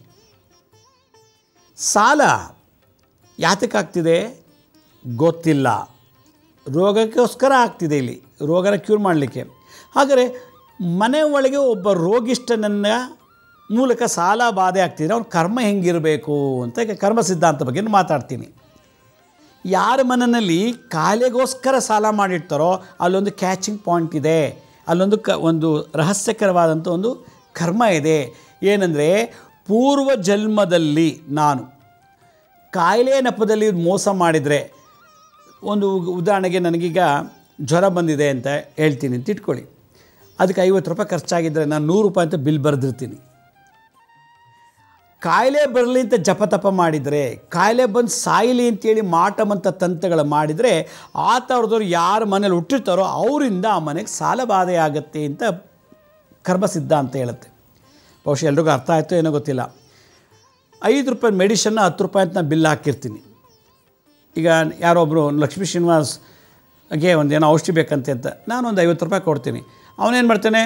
Speaker 1: ಸಾಲ ಯಾತಕ್ಕಾಗ್ತಿದೆ ಗೊತ್ತಿಲ್ಲ ರೋಗಕ್ಕೋಸ್ಕರ ಆಗ್ತಿದೆ ಇಲ್ಲಿ ರೋಗನ ಕ್ಯೂರ್ ಮಾಡಲಿಕ್ಕೆ ಹಾಗಾದರೆ ಮನೆ ಒಳಗೆ ಒಬ್ಬ ರೋಗಿಷ್ಠನನ್ನು ಮೂಲಕ ಸಾಲ ಬಾಧೆ ಆಗ್ತಿದ್ರೆ ಅವ್ನ ಕರ್ಮ ಹೆಂಗಿರಬೇಕು ಅಂತ ಈಗ ಕರ್ಮ ಸಿದ್ಧಾಂತ ಬಗ್ಗೆ ಮಾತಾಡ್ತೀನಿ ಯಾರ ಮನೆಯಲ್ಲಿ ಕಾಯಿಲೆಗೋಸ್ಕರ ಸಾಲ ಮಾಡಿರ್ತಾರೋ ಅಲ್ಲೊಂದು ಕ್ಯಾಚಿಂಗ್ ಪಾಯಿಂಟ್ ಇದೆ ಅಲ್ಲೊಂದು ಕ ಒಂದು ರಹಸ್ಯಕರವಾದಂಥ ಒಂದು ಕರ್ಮ ಇದೆ ಏನಂದರೆ ಪೂರ್ವ ಜನ್ಮದಲ್ಲಿ ನಾನು ಕಾಯಿಲೆ ನೆಪದಲ್ಲಿ ಮೋಸ ಮಾಡಿದರೆ ಒಂದು ಉದಾಹರಣೆಗೆ ನನಗೀಗ ಜ್ವರ ಬಂದಿದೆ ಅಂತ ಹೇಳ್ತೀನಿ ಅಂತ ಇಟ್ಕೊಳ್ಳಿ ಅದಕ್ಕೆ ಐವತ್ತು ರೂಪಾಯಿ ಖರ್ಚಾಗಿದ್ದರೆ ನಾನು ನೂರು ರೂಪಾಯಿ ಅಂತ ಬಿಲ್ ಬರೆದಿರ್ತೀನಿ ಕಾಯಿಲೆ ಬರಲಿ ಅಂತ ಜಪತಪ ಮಾಡಿದರೆ ಕಾಯಿಲೆ ಬಂದು ಸಾಯಲಿ ಅಂತೇಳಿ ಮಾಟಮಂತ ತಂತ್ರಗಳು ಮಾಡಿದರೆ ಆ ಥರದವ್ರು ಯಾರ ಮನೇಲಿ ಹುಟ್ಟಿರ್ತಾರೋ ಅವರಿಂದ ಆ ಮನೆಗೆ ಸಾಲ ಬಾಧೆ ಆಗುತ್ತೆ ಅಂತ ಕರ್ಮ ಸಿದ್ಧಾಂತ ಹೇಳುತ್ತೆ ಬಹುಶಃ ಎಲ್ರಿಗೂ ಅರ್ಥ ಆಯಿತು ಏನೋ ಗೊತ್ತಿಲ್ಲ ಐದು ರೂಪಾಯಿ ಮೆಡಿಷನ್ನ ಹತ್ತು ರೂಪಾಯಿ ಅಂತ ನಾನು ಬಿಲ್ ಹಾಕಿರ್ತೀನಿ ಈಗ ಯಾರೊಬ್ಬರು ಲಕ್ಷ್ಮೀ ಶ್ರೀನಿವಾಸ್ಗೆ ಒಂದು ಏನೋ ಔಷಧಿ ಬೇಕಂತೆ ಅಂತ ನಾನು ಒಂದು ಐವತ್ತು ರೂಪಾಯಿ ಕೊಡ್ತೀನಿ ಅವನೇನು ಮಾಡ್ತಾನೆ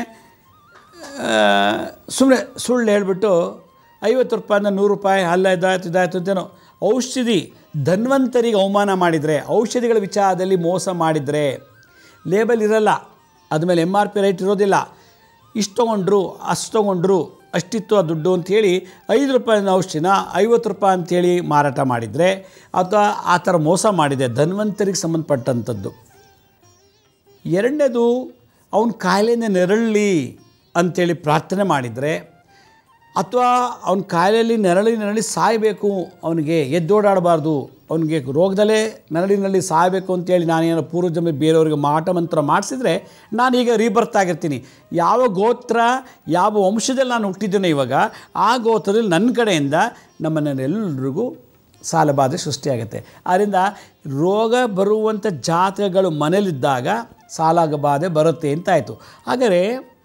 Speaker 1: ಸುಮ್ಮನೆ ಸುಳ್ಳು ಹೇಳ್ಬಿಟ್ಟು ಐವತ್ತು ರೂಪಾಯಿನ ನೂರು ರೂಪಾಯಿ ಅಲ್ಲ ಇದಾಯ್ತು ಇದಾಯ್ತು ಅಂತೇನೋ ಔಷಧಿ ಧನ್ವಂತರಿಗೆ ಅವಮಾನ ಮಾಡಿದರೆ ಔಷಧಿಗಳ ವಿಚಾರದಲ್ಲಿ ಮೋಸ ಮಾಡಿದರೆ ಲೇಬಲ್ ಇರಲ್ಲ ಅದ್ಮೇಲೆ ಎಮ್ ಆರ್ ಪಿ ರೇಟ್ ಇರೋದಿಲ್ಲ ಇಷ್ಟು ತೊಗೊಂಡ್ರು ಅಷ್ಟು ತೊಗೊಂಡ್ರು ಅಷ್ಟಿತ್ತು ಆ ದುಡ್ಡು ಅಂಥೇಳಿ ಐದು ರೂಪಾಯಿನ ಔಷಧಿನ ಐವತ್ತು ರೂಪಾಯಿ ಅಂಥೇಳಿ ಮಾರಾಟ ಮಾಡಿದರೆ ಅಥವಾ ಆ ಥರ ಮೋಸ ಮಾಡಿದೆ ಧನ್ವಂತರಿಗೆ ಸಂಬಂಧಪಟ್ಟಂಥದ್ದು ಎರಡನೇದು ಅವನ ಕಾಯಿಲೆನೇ ನೆರಳಲಿ ಅಂಥೇಳಿ ಪ್ರಾರ್ಥನೆ ಮಾಡಿದರೆ ಅಥವಾ ಅವನ ಕಾಯಿಲೆಯಲ್ಲಿ ನೆರಳಿ ನೆರಳಿ ಸಾಯಬೇಕು ಅವನಿಗೆ ಎದ್ದೋಡಾಡಬಾರ್ದು ಅವನಿಗೆ ರೋಗದಲ್ಲೇ ನೆರಳಿ ನೆರಳಿ ಸಾಯಬೇಕು ಅಂತೇಳಿ ನಾನೇನೋ ಪೂರ್ವಜನ್ಮ ಬೇರೆಯವರಿಗೆ ಮಾಟ ಮಂತ್ರ ಮಾಡಿಸಿದ್ರೆ ನಾನೀಗ ರೀಬರ್ತ್ ಆಗಿರ್ತೀನಿ ಯಾವ ಗೋತ್ರ ಯಾವ ವಂಶದಲ್ಲಿ ನಾನು ಹುಟ್ಟಿದ್ದೇನೆ ಇವಾಗ ಆ ಗೋತ್ರದಲ್ಲಿ ನನ್ನ ಕಡೆಯಿಂದ ನಮ್ಮನ್ನೆಲ್ಲರಿಗೂ ಸಾಲಬಾಧೆ ಸೃಷ್ಟಿಯಾಗುತ್ತೆ ಆದ್ದರಿಂದ ರೋಗ ಬರುವಂಥ ಜಾತಕಗಳು ಮನೇಲಿದ್ದಾಗ ಸಾಲ ಬಾಧೆ ಬರುತ್ತೆ ಅಂತಾಯಿತು ಹಾಗಾದರೆ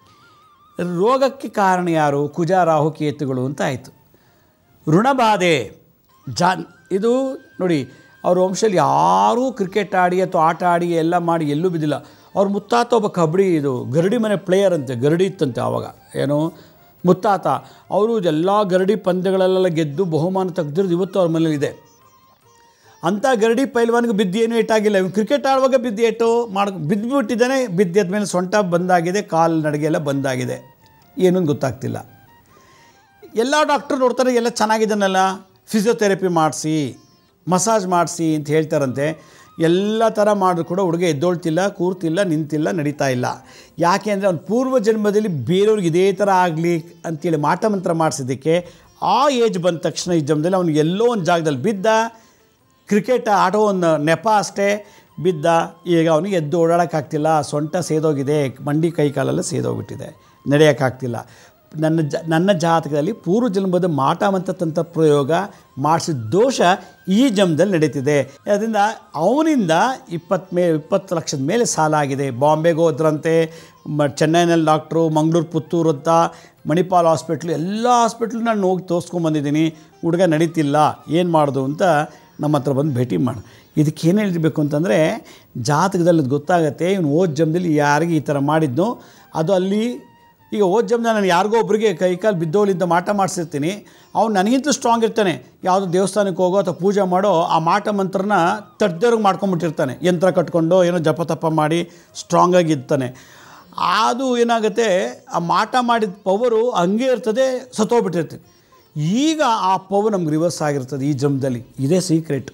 Speaker 1: ರೋಗಕ್ಕೆ ಕಾರಣ ಯಾರು ಕುಜ ರಾಹು ಕೇತುಗಳು ಅಂತ ಆಯಿತು ಋಣಬಾಧೆ ಜಾ ಇದು ನೋಡಿ ಅವ್ರ ವಂಶದಲ್ಲಿ ಯಾರೂ ಕ್ರಿಕೆಟ್ ಆಡಿ ಅಥವಾ ಆಟ ಆಡಿ ಎಲ್ಲ ಮಾಡಿ ಎಲ್ಲೂ ಬಿದ್ದಿಲ್ಲ ಅವ್ರ ಮುತ್ತಾತ ಒಬ್ಬ ಕಬಡ್ಡಿ ಇದು ಗರಡಿ ಮನೆ ಪ್ಲೇಯರ್ ಅಂತೆ ಗರಡಿ ಇತ್ತಂತೆ ಆವಾಗ ಏನು ಮುತ್ತಾತ ಅವರು ಎಲ್ಲ ಗರಡಿ ಪಂದ್ಯಗಳಲ್ಲೆಲ್ಲ ಗೆದ್ದು ಬಹುಮಾನ ತೆಗೆದಿರೋದು ಇವತ್ತು ಅವ್ರ ಮನೇಲಿದೆ ಅಂಥ ಗರಡಿ ಪೈಲ್ವಾನ್ಗೆ ಬಿದ್ದು ಏನೂ ಏಟಾಗಿಲ್ಲ ಇವ್ನು ಕ್ರಿಕೆಟ್ ಆಡುವಾಗ ಬಿದ್ದು ಏಟು ಮಾಡ್ ಬಿದ್ದುಬಿಟ್ಟಿದ್ದಾನೆ ಬಿದ್ದದ ಮೇಲೆ ಸೊಂಟ ಬಂದಾಗಿದೆ ಕಾಲು ನಡಿಗೆ ಎಲ್ಲ ಬಂದಾಗಿದೆ ಏನೂ ಗೊತ್ತಾಗ್ತಿಲ್ಲ ಎಲ್ಲ ಡಾಕ್ಟ್ರು ನೋಡ್ತಾರೆ ಎಲ್ಲ ಚೆನ್ನಾಗಿದ್ದಾನಲ್ಲ ಫಿಸಿಯೋಥೆರಪಿ ಮಾಡಿಸಿ ಮಸಾಜ್ ಮಾಡಿಸಿ ಅಂತ ಹೇಳ್ತಾರಂತೆ ಎಲ್ಲ ಥರ ಮಾಡಿದ್ರು ಕೂಡ ಹುಡುಗ ಎದ್ದೋಳ್ತಿಲ್ಲ ಕೂರ್ತಿಲ್ಲ ನಿಂತಿಲ್ಲ ನಡೀತಾ ಇಲ್ಲ ಯಾಕೆ ಅಂದರೆ ಅವ್ನು ಪೂರ್ವ ಜನ್ಮದಲ್ಲಿ ಬೇರೆಯವ್ರಿಗೆ ಇದೇ ಥರ ಆಗಲಿ ಅಂತೇಳಿ ಮಾಟ ಮಂತ್ರ ಮಾಡಿಸಿದ್ದಕ್ಕೆ ಆ ಏಜ್ ಬಂದ ತಕ್ಷಣ ಈ ಜನ್ಮದಲ್ಲಿ ಅವ್ನಿಗೆ ಎಲ್ಲೋ ಒಂದು ಜಾಗದಲ್ಲಿ ಬಿದ್ದ ಕ್ರಿಕೆಟ್ ಆಟೋ ಒಂದು ನೆಪ ಅಷ್ಟೇ ಬಿದ್ದ ಈಗ ಅವನಿಗೆ ಎದ್ದು ಓಡಾಡೋಕ್ಕಾಗ್ತಿಲ್ಲ ಸೊಂಟ ಸೇದೋಗಿದೆ ಮಂಡಿ ಕೈ ಕಾಲೆಲ್ಲ ಸೇದೋಗ್ಬಿಟ್ಟಿದೆ ನಡೆಯೋಕ್ಕಾಗ್ತಿಲ್ಲ ನನ್ನ ಜ ನನ್ನ ಜಾತಕದಲ್ಲಿ ಪೂರ್ವ ಜನ್ಮದ ಮಾಟಮಂತ ತಂತ್ರ ಪ್ರಯೋಗ ಮಾಡಿಸಿದ ದೋಷ ಈ ಜನ್ಮದಲ್ಲಿ ನಡೀತಿದೆ ಅದರಿಂದ ಅವನಿಂದ ಇಪ್ಪತ್ತು ಮೇ ಇಪ್ಪತ್ತು ಲಕ್ಷದ ಮೇಲೆ ಸಾಲ ಆಗಿದೆ ಬಾಂಬೆಗೆ ಹೋದ್ರಂತೆ ಮ ಚೆನ್ನೈನಲ್ಲಿ ಡಾಕ್ಟ್ರು ಮಂಗಳೂರು ಪುತ್ತೂರು ಅಂತ ಮಣಿಪಾಲ್ ಹಾಸ್ಪಿಟ್ಲು ಎಲ್ಲ ಹಾಸ್ಪಿಟ್ಲು ನಾನು ಹೋಗಿ ತೋರಿಸ್ಕೊಂಬಂದಿದ್ದೀನಿ ಹುಡುಗ ನಡೀತಿಲ್ಲ ಏನು ಮಾಡೋದು ಅಂತ ನಮ್ಮ ಹತ್ರ ಬಂದು ಭೇಟಿ ಮಾಡು ಇದಕ್ಕೆ ಏನು ಹೇಳಿರ್ಬೇಕು ಅಂತಂದರೆ ಜಾತಕದಲ್ಲಿ ಅದು ಗೊತ್ತಾಗತ್ತೆ ಇವನು ಓದ್ ಜಮ್ದಲ್ಲಿ ಯಾರಿಗೆ ಈ ಥರ ಮಾಡಿದ್ನೋ ಅದು ಅಲ್ಲಿ ಈಗ ಓದ್ ಜಮ್ನ ನಾನು ಯಾರಿಗೋ ಒಬ್ಬರಿಗೆ ಕೈಕಾಲು ಬಿದ್ದೋಳಿಂದ ಮಾಟ ಮಾಡಿಸಿರ್ತೀನಿ ಅವ್ನು ನನಗಿಂತ ಸ್ಟ್ರಾಂಗ್ ಇರ್ತಾನೆ ಯಾವುದೋ ದೇವಸ್ಥಾನಕ್ಕೆ ಹೋಗೋ ಅಥವಾ ಪೂಜೆ ಮಾಡೋ ಆ ಮಾಟ ಮಂತ್ರನ ತಡ್ದೇವ್ರಿಗೆ ಮಾಡ್ಕೊಂಬಿಟ್ಟಿರ್ತಾನೆ ಯಂತ್ರ ಕಟ್ಕೊಂಡು ಏನೋ ಜಪ ತಪ ಮಾಡಿ ಸ್ಟ್ರಾಂಗಾಗಿ ಇರ್ತಾನೆ ಅದು ಏನಾಗುತ್ತೆ ಆ ಮಾಟ ಮಾಡಿದ ಪವರು ಹಂಗೆ ಇರ್ತದೆ ಸತ್ತೋಗ್ಬಿಟ್ಟಿರ್ತದೆ ಈಗ ಆ ಪವರ್ ನಮ್ಗೆ ರಿವರ್ಸ್ ಆಗಿರ್ತದೆ ಈ ಜನ್ಮದಲ್ಲಿ ಇದೇ ಸೀಕ್ರೆಟ್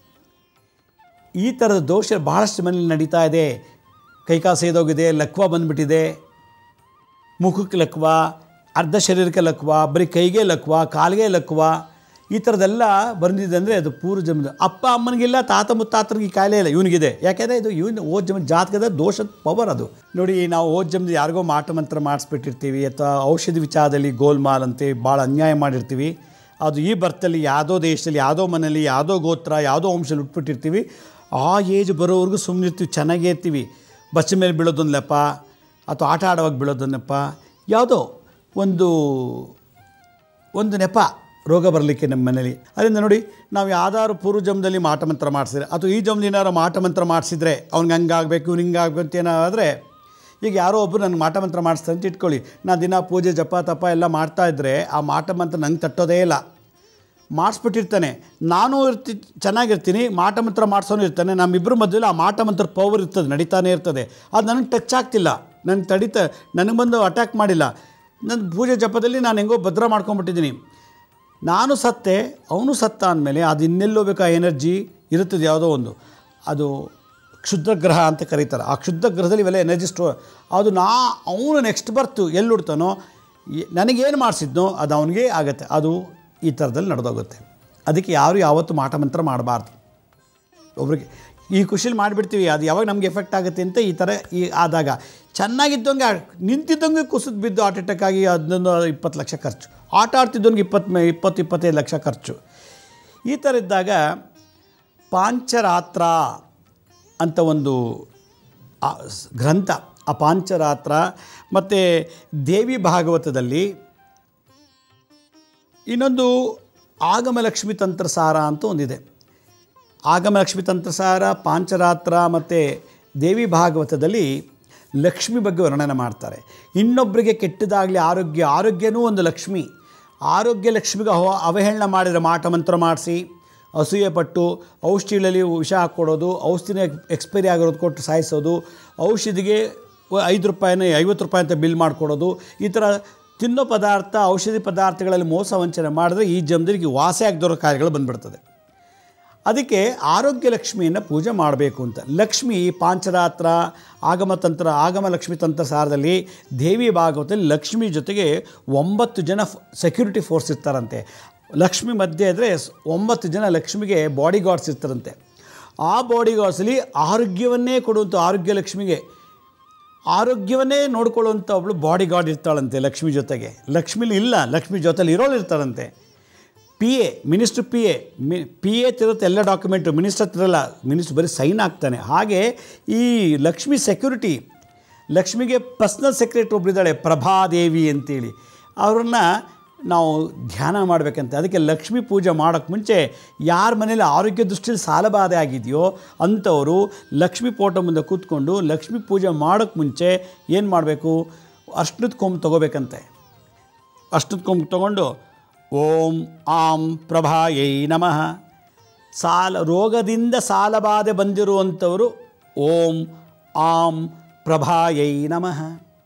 Speaker 1: ಈ ಥರದ ದೋಷ ಭಾಳಷ್ಟು ಮನೇಲಿ ನಡೀತಾ ಇದೆ ಕೈಕಾಲು ಸೇದೋಗಿದೆ ಲಕ್ವ ಬಂದುಬಿಟ್ಟಿದೆ ಮುಖಕ್ಕೆ ಲಕ್ವ ಅರ್ಧ ಶರೀರಕ್ಕೆ ಲಕ್ವ ಬರೀ ಕೈಗೆ ಲಕ್ವ ಕಾಲಿಗೆ ಲಕ್ವ ಈ ಥರದ್ದೆಲ್ಲ ಬಂದಿದೆ ಅಂದರೆ ಅದು ಪೂರ್ವ ಜನ್ಮದ ಅಪ್ಪ ಅಮ್ಮನಿಗಿಲ್ಲ ತಾತ ಮುತ್ತಾತನಿಗೆ ಈ ಕಾಯಿಲೆ ಇಲ್ಲ ಇವನಿಗಿದೆ ಯಾಕೆಂದರೆ ಇದು ಇವನು ಓದ್ ಜನ್ಮ ಜಾತಕದ ದೋಷದ ಪವರ್ ಅದು ನೋಡಿ ನಾವು ಓದ್ ಜನ್ಮದ ಯಾರಿಗೋ ಮಾಟ ಮಂತ್ರ ಮಾಡಿಸ್ಬಿಟ್ಟಿರ್ತೀವಿ ಅಥವಾ ಔಷಧಿ ವಿಚಾರದಲ್ಲಿ ಗೋಲ್ಮಾಲ್ ಅಂತೆ ಭಾಳ ಅನ್ಯಾಯ ಮಾಡಿರ್ತೀವಿ ಅದು ಈ ಬರ್ತಲ್ಲಿ ಯಾವುದೋ ದೇಶದಲ್ಲಿ ಯಾವುದೋ ಮನೇಲಿ ಯಾವುದೋ ಗೋತ್ರ ಯಾವುದೋ ವಂಶದಲ್ಲಿ ಉಟ್ಬಿಟ್ಟಿರ್ತೀವಿ ಆ ಏಜ್ ಬರೋವರೆಗೂ ಸುಮ್ಮನೆ ಇರ್ತೀವಿ ಚೆನ್ನಾಗೇ ಇರ್ತೀವಿ ಬಸ್ ಮೇಲೆ ಬೀಳೋದೊಂದು ನೆಪ ಅಥವಾ ಆಟ ಆಡುವಾಗ ಬೀಳೋದೊಂದು ನೆಪ ಯಾವುದೋ ಒಂದು ಒಂದು ನೆಪ ರೋಗ ಬರಲಿಕ್ಕೆ ನಮ್ಮ ಮನೇಲಿ ಅದರಿಂದ ನೋಡಿ ನಾವು ಯಾವ್ದಾದ್ರು ಪೂರ್ವ ಜನ್ಮದಲ್ಲಿ ಮಾಟ ಮಂತ್ರ ಮಾಡಿಸಿದ್ರೆ ಅಥವಾ ಈ ಜನ್ಮದಲ್ಲಿ ಏನಾದ್ರು ಮಾಟ ಮಂತ್ರ ಮಾಡಿಸಿದ್ರೆ ಅವ್ನಿಗೆ ಹಂಗಾಗಬೇಕು ಇವ್ನು ಹಿಂಗಾಗಬೇಕು ಅಂತ ಏನಾದರೆ ಈಗ ಯಾರೋ ಒಬ್ಬರು ನನಗೆ ಮಾಟ ಮಂತ್ರ ಮಾಡಿಸ್ತಾರೆ ಅಂತ ಇಟ್ಕೊಳ್ಳಿ ನಾನು ದಿನ ಪೂಜೆ ಜಪ ತಪ ಎಲ್ಲ ಮಾಡ್ತಾ ಇದ್ದರೆ ಆ ಮಾಟ ಮಂತ್ರ ನಂಗೆ ತಟ್ಟೋದೇ ಇಲ್ಲ ಮಾಡಿಸ್ಬಿಟ್ಟಿರ್ತಾನೆ ನಾನು ಇರ್ತಿ ಚೆನ್ನಾಗಿರ್ತೀನಿ ಮಾಟ ಮಂತ್ರ ಮಾಡಿಸೋನು ಇರ್ತಾನೆ ನಮ್ಮಿಬ್ಬರ ಮಧ್ಯದಲ್ಲಿ ಆ ಮಾಟ ಮಂತ್ರ ಪವರ್ ಇರ್ತದೆ ನಡೀತಾನೆ ಇರ್ತದೆ ಅದು ನನಗೆ ಟಚ್ ಆಗ್ತಿಲ್ಲ ನನಗೆ ತಡೀತಾ ನನಗೆ ಬಂದು ಅಟ್ಯಾಕ್ ಮಾಡಿಲ್ಲ ನನ್ನ ಪೂಜೆ ಜಪದಲ್ಲಿ ನಾನು ಹೆಂಗೋ ಭದ್ರ ಮಾಡ್ಕೊಂಬಿಟ್ಟಿದ್ದೀನಿ ನಾನು ಸತ್ತೆ ಅವನು ಸತ್ತ ಅಂದಮೇಲೆ ಅದು ಇನ್ನೆಲ್ಲೋ ಬೇಕು ಆ ಎನರ್ಜಿ ಇರುತ್ತದೆ ಯಾವುದೋ ಒಂದು ಅದು ಕ್ಷುದ್ರ ಗ್ರಹ ಅಂತ ಕರೀತಾರೆ ಆ ಕ್ಷುದ್ರ ಗ್ರಹದಲ್ಲಿ ಇವೆಲ್ಲ ಎನರ್ಜಿ ಸ್ಟೋ ಅದು ನಾ ಅವನು ನೆಕ್ಸ್ಟ್ ಬರ್ತು ಎಲ್ಲಿ ಹುಡ್ತಾನೋ ಈ- ನನಗೇನು ಮಾಡಿಸಿದ್ನೋ ಅದು ಅವನಿಗೆ ಆಗುತ್ತೆ ಅದು ಈ ಥರದಲ್ಲಿ ನಡೆದೋಗುತ್ತೆ ಅದಕ್ಕೆ ಯಾರು ಯಾವತ್ತೂ ಮಾಟ ಮಂತ್ರ ಮಾಡಬಾರ್ದು ಒಬ್ರಿಗೆ ಈ ಖುಷಿಲಿ ಮಾಡಿಬಿಡ್ತೀವಿ ಅದು ಯಾವಾಗ ನಮ್ಗೆ ಎಫೆಕ್ಟ್ ಆಗುತ್ತೆ ಅಂತ ಈ ಥರ ಈ ಆದಾಗ ಚೆನ್ನಾಗಿದ್ದಂಗೆ ನಿಂತಿದ್ದಂಗೆ ಕುಸಿದು ಬಿದ್ದು ಹಾರ್ಟ್ ಅಟ್ಯಾಕ್ ಆಗಿ ಹದಿನೊಂದು ಇಪ್ಪತ್ತು ಲಕ್ಷ ಖರ್ಚು ಆಟ ಆಡ್ತಿದ್ದಂಗೆ ಇಪ್ಪತ್ತು ಇಪ್ಪತ್ತು ಇಪ್ಪತ್ತೈದು ಲಕ್ಷ ಖರ್ಚು ಈ ಥರ ಇದ್ದಾಗ ಪಾಂಚರಾತ್ರ ಅಂತ ಒಂದು ಆ ಸ್- ಗ್ರಂಥ ಆ ಪಾಂಚರಾತ್ರ ಮತ್ತು ದೇವಿ ಭಾಗವತದಲ್ಲಿ ಇನ್ನೊಂದು ಆಗಮಲಕ್ಷ್ಮಿ ತಂತ್ರಸಾರ ಅಂತ ಒಂದಿದೆ ಆಗಮಲಕ್ಷ್ಮಿ ತಂತ್ರಸಾರ ಪಾಂಚರಾತ್ರ ಮತ್ತು ದೇವಿ ಭಾಗವತದಲ್ಲಿ ಲಕ್ಷ್ಮಿ ಬಗ್ಗೆ ವರ್ಣನೆ ಮಾಡ್ತಾರೆ ಇನ್ನೊಬ್ಬರಿಗೆ ಕೆಟ್ಟದಾಗಲಿ ಆರೋಗ್ಯ ಆರೋಗ್ಯನೂ ಒಂದು ಲಕ್ಷ್ಮಿ ಆರೋಗ್ಯ ಲಕ್ಷ್ಮಿಗೆ ಅವ ಅವಹೇಳನ ಮಾಡಿದರೆ ಮಾಟ ಮಂತ್ರ ಮಾಡಿಸಿ ಅಸೂಯೆ ಪಟ್ಟು ಔಷಧಿಗಳಲ್ಲಿ ವಿಷ ಹಾಕ್ಕೊಡೋದು ಔಷಧಿನ ಎಕ್ಸ್ಪೈರಿ ಆಗಿರೋದು ಕೊಟ್ಟು ಸಾಯಿಸೋದು ಔಷಧಿಗೆ ವ- ಐದು ರೂಪಾಯಿನ ಐವತ್ತು ರೂಪಾಯಿ ಅಂತ ಬಿಲ್ ಮಾಡಿಕೊಡೋದು ಈ ಥರ ತಿನ್ನೋ ಪದಾರ್ಥ ಔಷಧಿ ಪದಾರ್ಥಗಳಲ್ಲಿ ಮೋಸ ವಂಚನೆ ಮಾಡಿದ್ರೆ ಈ ಜನ್ಮದಲ್ಲಿ ವಾಸಿ ಆಗದಿರೋ ಕಾರ್ಯಗಳು ಬಂದ್ಬಿಡ್ತದೆ ಅದಕ್ಕೆ ಆರೋಗ್ಯ ಲಕ್ಷ್ಮಿಯನ್ನು ಪೂಜೆ ಮಾಡಬೇಕು ಅಂತ ಲಕ್ಷ್ಮಿ ಪಾಂಚರಾತ್ರ ಆಗಮತಂತ್ರ ಆಗಮ ಲಕ್ಷ್ಮಿ ತಂತ್ರ ಸಾರದಲ್ಲಿ ದೇವಿ ಭಾಗವತದಲ್ಲಿ ಲಕ್ಷ್ಮಿ ಜೊತೆಗೆ ಒಂಬತ್ತು ಜನ ಸೆಕ್ಯೂರಿಟಿ ಫೋರ್ಸ್ ಇರ್ತಾರಂತೆ ಲಕ್ಷ್ಮಿ ಮಧ್ಯೆ ಇದ್ದರೆ ಒಂಬತ್ತು ಜನ ಲಕ್ಷ್ಮಿಗೆ ಬಾಡಿ ಗಾರ್ಡ್ಸ್ ಇರ್ತಾರಂತೆ ಆ ಬಾಡಿ ಗಾರ್ಡ್ಸಲ್ಲಿ ಆರೋಗ್ಯವನ್ನೇ ಕೊಡುವಂಥ ಆರೋಗ್ಯ ಲಕ್ಷ್ಮಿಗೆ ಆರೋಗ್ಯವನ್ನೇ ನೋಡ್ಕೊಳ್ಳುವಂಥ ಒಬ್ಳು ಬಾಡಿ ಗಾರ್ಡ್ ಇರ್ತಾಳಂತೆ ಲಕ್ಷ್ಮಿ ಜೊತೆಗೆ ಲಕ್ಷ್ಮಿಲಿ ಇಲ್ಲ ಲಕ್ಷ್ಮಿ ಜೊತೆಲಿ ಇರೋಳು ಇರ್ತಾರಂತೆ P A minister P A ಮಿ ಪಿ ಎ ತಿರುತ್ತೆ ಎಲ್ಲ ಡಾಕ್ಯುಮೆಂಟು ಮಿನಿಸ್ಟರ್ ತಿರಲ್ಲ ಮಿನಿಸ್ಟ್ರ್ ಬರೀ ಸೈನ್ ಆಗ್ತಾನೆ ಹಾಗೆ ಈ ಲಕ್ಷ್ಮಿ ಸೆಕ್ಯೂರಿಟಿ ಲಕ್ಷ್ಮಿಗೆ ಪರ್ಸ್ನಲ್ ಸೆಕ್ರೆಟ್ರಿ ಒಬ್ಬರಿದ್ದಾಳೆ ಪ್ರಭಾದೇವಿ ಅಂತೇಳಿ ಅವ್ರನ್ನ ನಾವು ಧ್ಯಾನ ಮಾಡಬೇಕಂತ ಅದಕ್ಕೆ ಲಕ್ಷ್ಮೀ ಪೂಜೆ ಮಾಡೋಕ್ಕೆ ಮುಂಚೆ ಯಾರ ಮನೇಲಿ ಆರೋಗ್ಯ ದೃಷ್ಟಿಯಲ್ಲಿ ಸಾಲಬಾಧೆ ಆಗಿದೆಯೋ ಅಂಥವರು ಲಕ್ಷ್ಮೀ ಫೋಟೋ ಮುಂದೆ ಕೂತ್ಕೊಂಡು ಲಕ್ಷ್ಮೀ ಪೂಜೆ ಮಾಡೋಕ್ಕೆ ಮುಂಚೆ ಏನು ಮಾಡಬೇಕು ಅರ್ಶನದ ಕೊಂಬು ತೊಗೋಬೇಕಂತೆ ಅಷ್ಟದ ಕೊಂಬು ತೊಗೊಂಡು ಓಂ ಆಂ ಪ್ರಭಾಯೈ ನಮಃ ಸಾಲ ರೋಗದಿಂದ ಸಾಲಬಾಧೆ ಬಂದಿರುವಂಥವರು ಓಂ ಆಂ ಪ್ರಭಾಯೈ ನಮಃ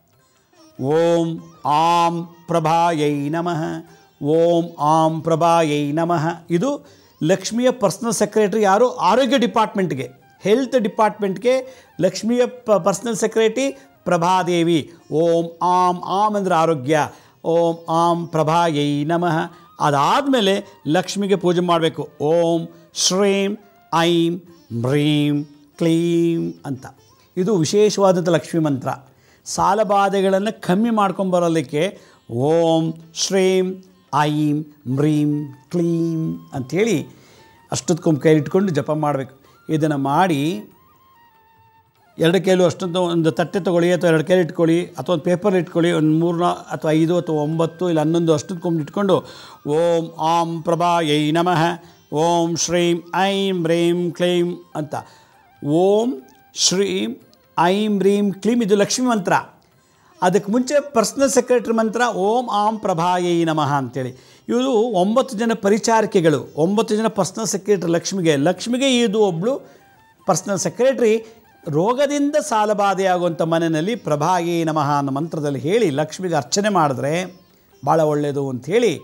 Speaker 1: ಓಂ ಆಂ ಪ್ರಭಾಯೈ ನಮಃ ಓಂ ಆಂ ಪ್ರಭಾಯೈ ನಮಃ ಇದು ಲಕ್ಷ್ಮಿಯ ಪರ್ಸ್ನಲ್ ಸೆಕ್ರೆಟರಿ ಯಾರು ಆರೋಗ್ಯ ಡಿಪಾರ್ಟ್ಮೆಂಟ್ಗೆ ಹೆಲ್ತ್ ಡಿಪಾರ್ಟ್ಮೆಂಟ್ಗೆ ಲಕ್ಷ್ಮಿಯ ಪ ಪರ್ಸ್ನಲ್ ಸೆಕ್ರೆಟರಿ ಪ್ರಭಾದೇವಿ ಓಂ ಆಂ ಆಂ ಅಂದರೆ ಆರೋಗ್ಯ ಓಂ ಆಂ ಪ್ರಭಾಯೈ ನಮಃ ಅದಾದಮೇಲೆ ಲಕ್ಷ್ಮಿಗೆ ಪೂಜೆ ಮಾಡಬೇಕು ಓಂ ಶ್ರೀಂ ಐಂ ಮ್ರೀಂ ಕ್ಲೀಂ ಅಂತ ಇದು ವಿಶೇಷವಾದಂಥ ಲಕ್ಷ್ಮೀ ಮಂತ್ರ ಸಾಲಬಾಧೆಗಳನ್ನು ಕಮ್ಮಿ ಮಾಡ್ಕೊಂಬರಲಿಕ್ಕೆ ಓಂ ಶ್ರೀಂ ಐಂ ಮ್ರೀಂ ಕ್ಲೀಂ ಅಂಥೇಳಿ ಅಷ್ಟೊತ್ಕೊಂದು ಕೈ ಇಟ್ಕೊಂಡು ಜಪ ಮಾಡಬೇಕು ಇದನ್ನು ಮಾಡಿ ಎರಡು ಕೈಲು ಅಷ್ಟೊಂದು ಒಂದು ತಟ್ಟೆ ತೊಗೊಳ್ಳಿ ಅಥವಾ ಎರಡು ಕೈಲಿ ಇಟ್ಕೊಳ್ಳಿ ಅಥವಾ ಒಂದು ಪೇಪರ್ ಇಟ್ಕೊಳ್ಳಿ ಒಂದು ಮೂರು ಅಥವಾ ಐದು ಅಥವಾ ಒಂಬತ್ತು ಇಲ್ಲ ಹನ್ನೊಂದು ಅಷ್ಟೊಂದು ಕೊಂಬು ಇಟ್ಕೊಂಡು ಓಂ ಆಂ ಪ್ರಭಾಯೈ ನಮಃ ಓಂ ಶ್ರೀಂ ಐಂ ರೀಂ ಕ್ಲೀಂ ಅಂತ ಓಂ ಶ್ರೀಂ ಐಂ ರೀಂ ಕ್ಲೀಂ ಇದು ಲಕ್ಷ್ಮೀ ಮಂತ್ರ ಅದಕ್ಕೆ ಮುಂಚೆ ಪರ್ಸ್ನಲ್ ಸೆಕ್ರೆಟರಿ ಮಂತ್ರ ಓಂ ಆಂ ಪ್ರಭಾಯೈ ನಮಃ ಅಂತೇಳಿ ಇವರು ಒಂಬತ್ತು ಜನ ಪರಿಚಾರಿಕೆಗಳು ಒಂಬತ್ತು ಜನ ಪರ್ಸ್ನಲ್ ಸೆಕ್ರೆಟರಿ ಲಕ್ಷ್ಮಿಗೆ ಲಕ್ಷ್ಮಿಗೆ ಇದು ಒಬ್ಬಳು ಪರ್ಸ್ನಲ್ ಸೆಕ್ರೆಟರಿ ರೋಗದಿಂದ ಸಾಲಬಾಧೆಯಾಗುವಂಥ ಮನೆಯಲ್ಲಿ ಪ್ರಭಾಯೇ ನಮಃ ಅನ್ನೋ ಮಂತ್ರದಲ್ಲಿ ಹೇಳಿ ಲಕ್ಷ್ಮಿಗೆ ಅರ್ಚನೆ ಮಾಡಿದ್ರೆ ಭಾಳ ಒಳ್ಳೆಯದು ಅಂಥೇಳಿ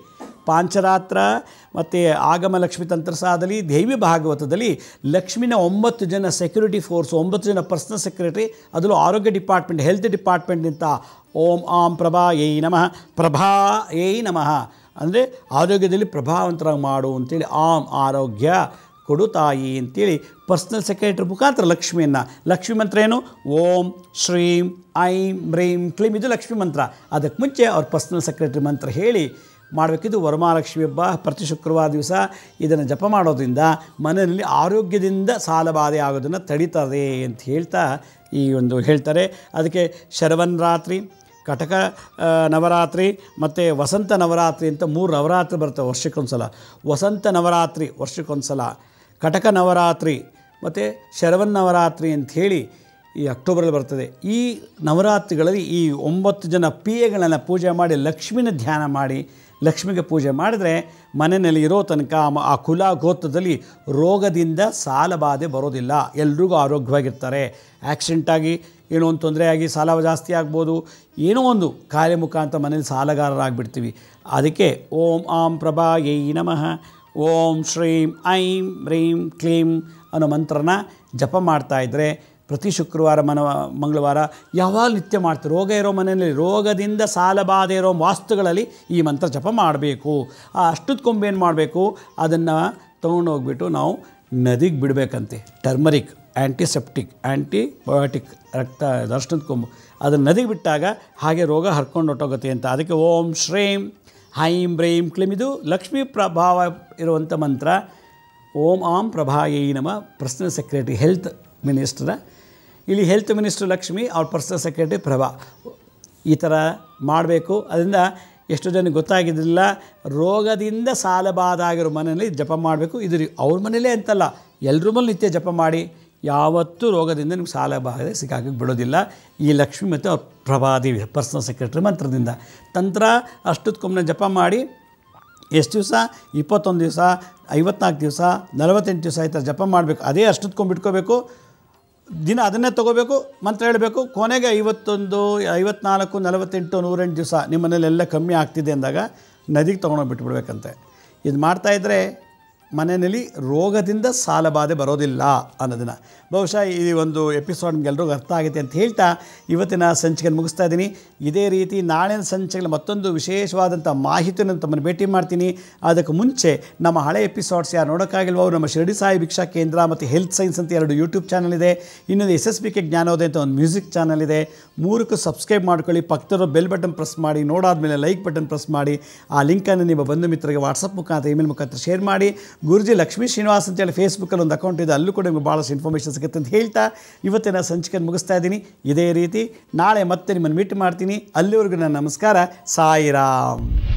Speaker 1: ಪಾಂಚರಾತ್ರ ಮತ್ತು ಆಗಮ ಲಕ್ಷ್ಮಿ ತಂತ್ರಸಾದಲ್ಲಿ ದೇವಿ ಭಾಗವತದಲ್ಲಿ ಲಕ್ಷ್ಮಿನ ಒಂಬತ್ತು ಜನ ಸೆಕ್ಯೂರಿಟಿ ಫೋರ್ಸ್ ಒಂಬತ್ತು ಜನ ಪರ್ಸನಲ್ ಸೆಕ್ರೆಟರಿ ಅದರಲ್ಲೂ ಆರೋಗ್ಯ ಡಿಪಾರ್ಟ್ಮೆಂಟ್ ಹೆಲ್ತ್ ಡಿಪಾರ್ಟ್ಮೆಂಟ್ನಿಂದ ಓಂ ಆಂ ಪ್ರಭಾ ಏಯ್ ನಮಃ ಪ್ರಭಾ ಏಯ್ ನಮಃ ಅಂದರೆ ಆರೋಗ್ಯದಲ್ಲಿ ಪ್ರಭಾವಂತರಾಗಿ ಮಾಡು ಅಂತೇಳಿ ಆಂ ಆರೋಗ್ಯ ಕೊಡು ತಾಯಿ ಅಂತೇಳಿ ಪರ್ಸ್ನಲ್ ಸೆಕ್ರೆಟರಿ ಮುಖಾಂತರ ಲಕ್ಷ್ಮಿಯನ್ನು ಲಕ್ಷ್ಮಿ ಮಂತ್ರ ಏನು ಓಂ ಶ್ರೀಂ ಐಂ ಬ್ರೀಂ ಕ್ಲೀಂ ಇದು ಲಕ್ಷ್ಮಿ ಮಂತ್ರ ಅದಕ್ಕೆ ಮುಂಚೆ ಅವ್ರ ಪರ್ಸ್ನಲ್ ಸೆಕ್ರೆಟರಿ ಮಂತ್ರ ಹೇಳಿ ಮಾಡಬೇಕಿದು ವರಮಹಾಲಕ್ಷ್ಮಿ ಹಬ್ಬ ಪ್ರತಿ ಶುಕ್ರವಾರ ದಿವಸ ಇದನ್ನು ಜಪ ಮಾಡೋದ್ರಿಂದ ಮನೆಯಲ್ಲಿ ಆರೋಗ್ಯದಿಂದ ಸಾಲಬಾಧೆ ಆಗೋದನ್ನು ತಡೀತದೆ ಅಂತ ಹೇಳ್ತಾ ಈ ಒಂದು ಹೇಳ್ತಾರೆ ಅದಕ್ಕೆ ಶರವನ್ರಾತ್ರಿ ಕಟಕ ಆ, ನವರಾತ್ರಿ ಮತ್ತು ವಸಂತ ನವರಾತ್ರಿ ಅಂತ ಮೂರು ನವರಾತ್ರಿ ಬರ್ತವೆ ವರ್ಷಕ್ಕೊಂದ್ಸಲ ವಸಂತ ನವರಾತ್ರಿ ವರ್ಷಕ್ಕೊಂದ್ಸಲ ಕಟಕ ನವರಾತ್ರಿ ಮತ್ತು ಶರವನ್ನವರಾತ್ರಿ ಅಂತ ಹೇಳಿ ಈ ಅಕ್ಟೋಬರಲ್ಲಿ ಬರ್ತದೆ ಈ ನವರಾತ್ರಿಗಳಲ್ಲಿ ಈ ಒಂಬತ್ತು ಜನ ಪಿ ಎಗಳನ್ನು ಪೂಜೆ ಮಾಡಿ ಲಕ್ಷ್ಮಿನ ಧ್ಯಾನ ಮಾಡಿ ಲಕ್ಷ್ಮಿಗೆ ಪೂಜೆ ಮಾಡಿದರೆ ಮನೆಯಲ್ಲಿ ಇರೋ ತನಕ ಮ- ಆ ಕುಲ ಗೋತ್ರದಲ್ಲಿ ರೋಗದಿಂದ ಸಾಲಬಾಧೆ ಬರೋದಿಲ್ಲ ಎಲ್ರಿಗೂ ಆರೋಗ್ಯವಾಗಿರ್ತಾರೆ ಆಕ್ಸಿಡೆಂಟಾಗಿ ಏನೋ ಒಂದು ತೊಂದರೆ ಆಗಿ ಸಾಲ ಜಾಸ್ತಿ ಆಗ್ಬೋದು ಏನೋ ಒಂದು ಕಾರ್ಯ ಮುಖಾಂತರ ಮನೇಲಿ ಸಾಲಗಾರರಾಗಿಬಿಡ್ತೀವಿ ಅದಕ್ಕೆ ಓಂ ಆಂ ಪ್ರಭಾ ಯೈ ನಮಃ ಓಂ ಶ್ರೀಂ ಐಂ ರೀಂ ಕ್ಲೀಂ ಅನ್ನೋ ಮಂತ್ರನ ಜಪ ಮಾಡ್ತಾ ಇದ್ದರೆ ಪ್ರತಿ ಶುಕ್ರವಾರ ಮನ ಮಂಗಳವಾರ ಯಾವಾಗ ನಿತ್ಯ ಮಾಡ್ತಾರೆ ರೋಗ ಇರೋ ಮನೆಯಲ್ಲಿ ರೋಗದಿಂದ ಸಾಲಬಾಧೆ ಇರೋ ವಾಸ್ತುಗಳಲ್ಲಿ ಈ ಮಂತ್ರ ಜಪ ಮಾಡಬೇಕು ಆ ಅಷ್ಟದ ಕೊಂಬು ಏನು ಮಾಡಬೇಕು ಅದನ್ನು ತೊಗೊಂಡೋಗ್ಬಿಟ್ಟು ನಾವು ನದಿಗೆ ಬಿಡಬೇಕಂತೆ ಟರ್ಮರಿಕ್ ಆ್ಯಂಟಿಸೆಪ್ಟಿಕ್ ಆ್ಯಂಟಿಬಯೋಟಿಕ್ ರಕ್ತ ಅಷ್ಟದ ಕೊಂಬು ಅದನ್ನು ನದಿಗೆ ಬಿಟ್ಟಾಗ ಹಾಗೆ ರೋಗ ಹರ್ಕೊಂಡು ಹೊಟ್ಟೋಗುತ್ತೆ ಅಂತ ಅದಕ್ಕೆ ಓಂ ಶ್ರೀಂ ಹೈಂ ಬ್ರೈಂ ಕ್ಲಿಮ್ ಇದು ಲಕ್ಷ್ಮೀ ಪ್ರಭಾವ ಇರುವಂಥ ಮಂತ್ರ ಓಂ ಆಂ ಪ್ರಭಾಯೈ ನಮ ಪರ್ಸನಲ್ ಸೆಕ್ರೆಟರಿ ಹೆಲ್ತ್ ಮಿನಿಸ್ಟರ ಇಲ್ಲಿ ಹೆಲ್ತ್ ಮಿನಿಸ್ಟರ್ ಲಕ್ಷ್ಮಿ ಅವ್ರ ಪರ್ಸನಲ್ ಸೆಕ್ರೆಟರಿ ಪ್ರಭಾ ಈ ಥರ ಮಾಡಬೇಕು ಅದರಿಂದ ಎಷ್ಟು ಜನಕ್ಕೆ ಗೊತ್ತಾಗಿದ್ದಿಲ್ಲ ರೋಗದಿಂದ ಸಾಲಬಾಧ ಆಗಿರೋ ಮನೆಯಲ್ಲಿ ಜಪ ಮಾಡಬೇಕು ಇದು ರೀ- ಅವ್ರ ಮನೇಲೇ ಅಂತಲ್ಲ ಎಲ್ಲರ ಮೇಲೆ ನಿತ್ಯ ಜಪ ಮಾಡಿ ಯಾವತ್ತೂ ರೋಗದಿಂದ ನಿಮ್ಗೆ ಸಾಲ ಬಾಧೆ ಸಿಕ್ಕಾಕಕ್ಕೆ ಬಿಡೋದಿಲ್ಲ ಈ ಲಕ್ಷ್ಮಿ ಮತ್ತು ಅವ್ರ ಪ್ರಭಾದೇವಿ ಪರ್ಸನಲ್ ಸೆಕ್ರೆಟರಿ ಮಂತ್ರದಿಂದ ತಂತ್ರ ಅಷ್ಟೊತ್ಕೊಮ್ಮೆ ಜಪ ಮಾಡಿ ಎಷ್ಟು ದಿವಸ ಇಪ್ಪತ್ತೊಂದು ದಿವಸ ಐವತ್ನಾಲ್ಕು ದಿವಸ ನಲವತ್ತೆಂಟು ದಿವಸ ಈ ಥರ ಜಪ ಮಾಡಬೇಕು ಅದೇ ಅಷ್ಟೊತ್ಕೊಂಡ್ಬಿಟ್ಕೋಬೇಕು ದಿನ ಅದನ್ನೇ ತೊಗೋಬೇಕು ಮಂತ್ರ ಹೇಳಬೇಕು ಕೊನೆಗೆ ಐವತ್ತೊಂದು ಐವತ್ನಾಲ್ಕು ನಲವತ್ತೆಂಟು ನೂರೆಂಟು ದಿವಸ ನಿಮ್ಮ ಮನೇಲೆಲ್ಲ ಕಮ್ಮಿ ಆಗ್ತಿದೆ ಅಂದಾಗ ನದಿಗೆ ತೊಗೊಂಡೋಗಿ ಬಿಟ್ಬಿಡ್ಬೇಕಂತೆ ಇದು ಮಾಡ್ತಾಯಿದ್ರೆ ಮನೆಯಲ್ಲಿ ರೋಗದಿಂದ ಸಾಲಬಾಧೆ ಬರೋದಿಲ್ಲ ಅನ್ನೋದನ್ನು ಬಹುಶಃ ಈ ಒಂದು ಎಪಿಸೋಡ್ ನಿಮ್ಗೆಲ್ರಿಗೂ ಅರ್ಥ ಆಗುತ್ತೆ ಅಂತ ಹೇಳ್ತಾ ಇವತ್ತಿನ ಸಂಚಿಕೆಯನ್ನು ಮುಗಿಸ್ತಾ ಇದ್ದೀನಿ ಇದೇ ರೀತಿ ನಾಳಿನ ಸಂಚಿಕೆಯಲ್ಲಿ ಮತ್ತೊಂದು ವಿಶೇಷವಾದಂಥ ಮಾಹಿತಿಯನ್ನು ತಮ್ಮನ್ನು ಭೇಟಿ ಮಾಡ್ತೀನಿ ಅದಕ್ಕೆ ಮುಂಚೆ ನಮ್ಮ ಹಳೆ ಎಪಿಸೋಡ್ಸ್ ಯಾರು ನೋಡೋಕ್ಕಾಗಿಲ್ವೋ ಅವ್ರು ನಮ್ಮ ಶಿರಡಿ ಸಾಯಿ ಭಿಕ್ಷಾ ಕೇಂದ್ರ ಮತ್ತು ಹೆಲ್ತ್ ಸೈನ್ಸ್ ಅಂತ ಎರಡು ಯೂಟ್ಯೂಬ್ ಚಾನಲ್ ಇದೆ ಇನ್ನೊಂದು ಎಸ್ ಎಸ್ ಬಿ ಕೆ ಜ್ಞಾನೋದಯ ಅಂತ ಒಂದು ಮ್ಯೂಸಿಕ್ ಚಾನಲ್ ಇದೆ ಮೂರಕ್ಕೂ ಸಬ್ಸ್ಕ್ರೈಬ್ ಮಾಡ್ಕೊಳ್ಳಿ ಪಕ್ಕದಲ್ಲಿರೋ ಬೆಲ್ ಬಟನ್ ಪ್ರೆಸ್ ಮಾಡಿ ನೋಡಾದ್ಮೇಲೆ ಲೈಕ್ ಬಟನ್ ಪ್ರೆಸ್ ಮಾಡಿ ಆ ಲಿಂಕನ್ನು ನಿಮ್ಮ ಬಂಧು ಮಿತ್ರರಿಗೆ ವಾಟ್ಸಪ್ ಮುಖಾಂತರ ಇಮೇಲ್ ಮುಖಾಂತರ ಶೇರ್ ಮಾಡಿ ಗುರುಜಿ ಲಕ್ಷ್ಮೀ ಶ್ರೀನಿವಾಸ್ ಅಂತೇಳಿ ಫೇಸ್ಬುಕ್ಕಲ್ಲಿ ಒಂದು ಅಕೌಂಟ್ ಇದೆ ಅಲ್ಲೂ ಕೂಡ ನಿಮಗೆ ಭಾಳಷ್ಟು ಇನ್ಫಾರ್ಮೇಷನ್ ಸಿಗುತ್ತೆ ಅಂತ ಹೇಳ್ತಾ ಇವತ್ತಿನ ಸಂಚಿಕೆಯನ್ನು ಮುಗಿಸ್ತಾ ಇದ್ದೀನಿ ಇದೇ ರೀತಿ ನಾಳೆ ಮತ್ತೆ ನಿಮ್ಮನ್ನು ಮೀಟ್ ಮಾಡ್ತೀನಿ ಅಲ್ಲಿವರೆಗೂ ನನ್ನ ನಮಸ್ಕಾರ ಸಾಯಿರಾಮ್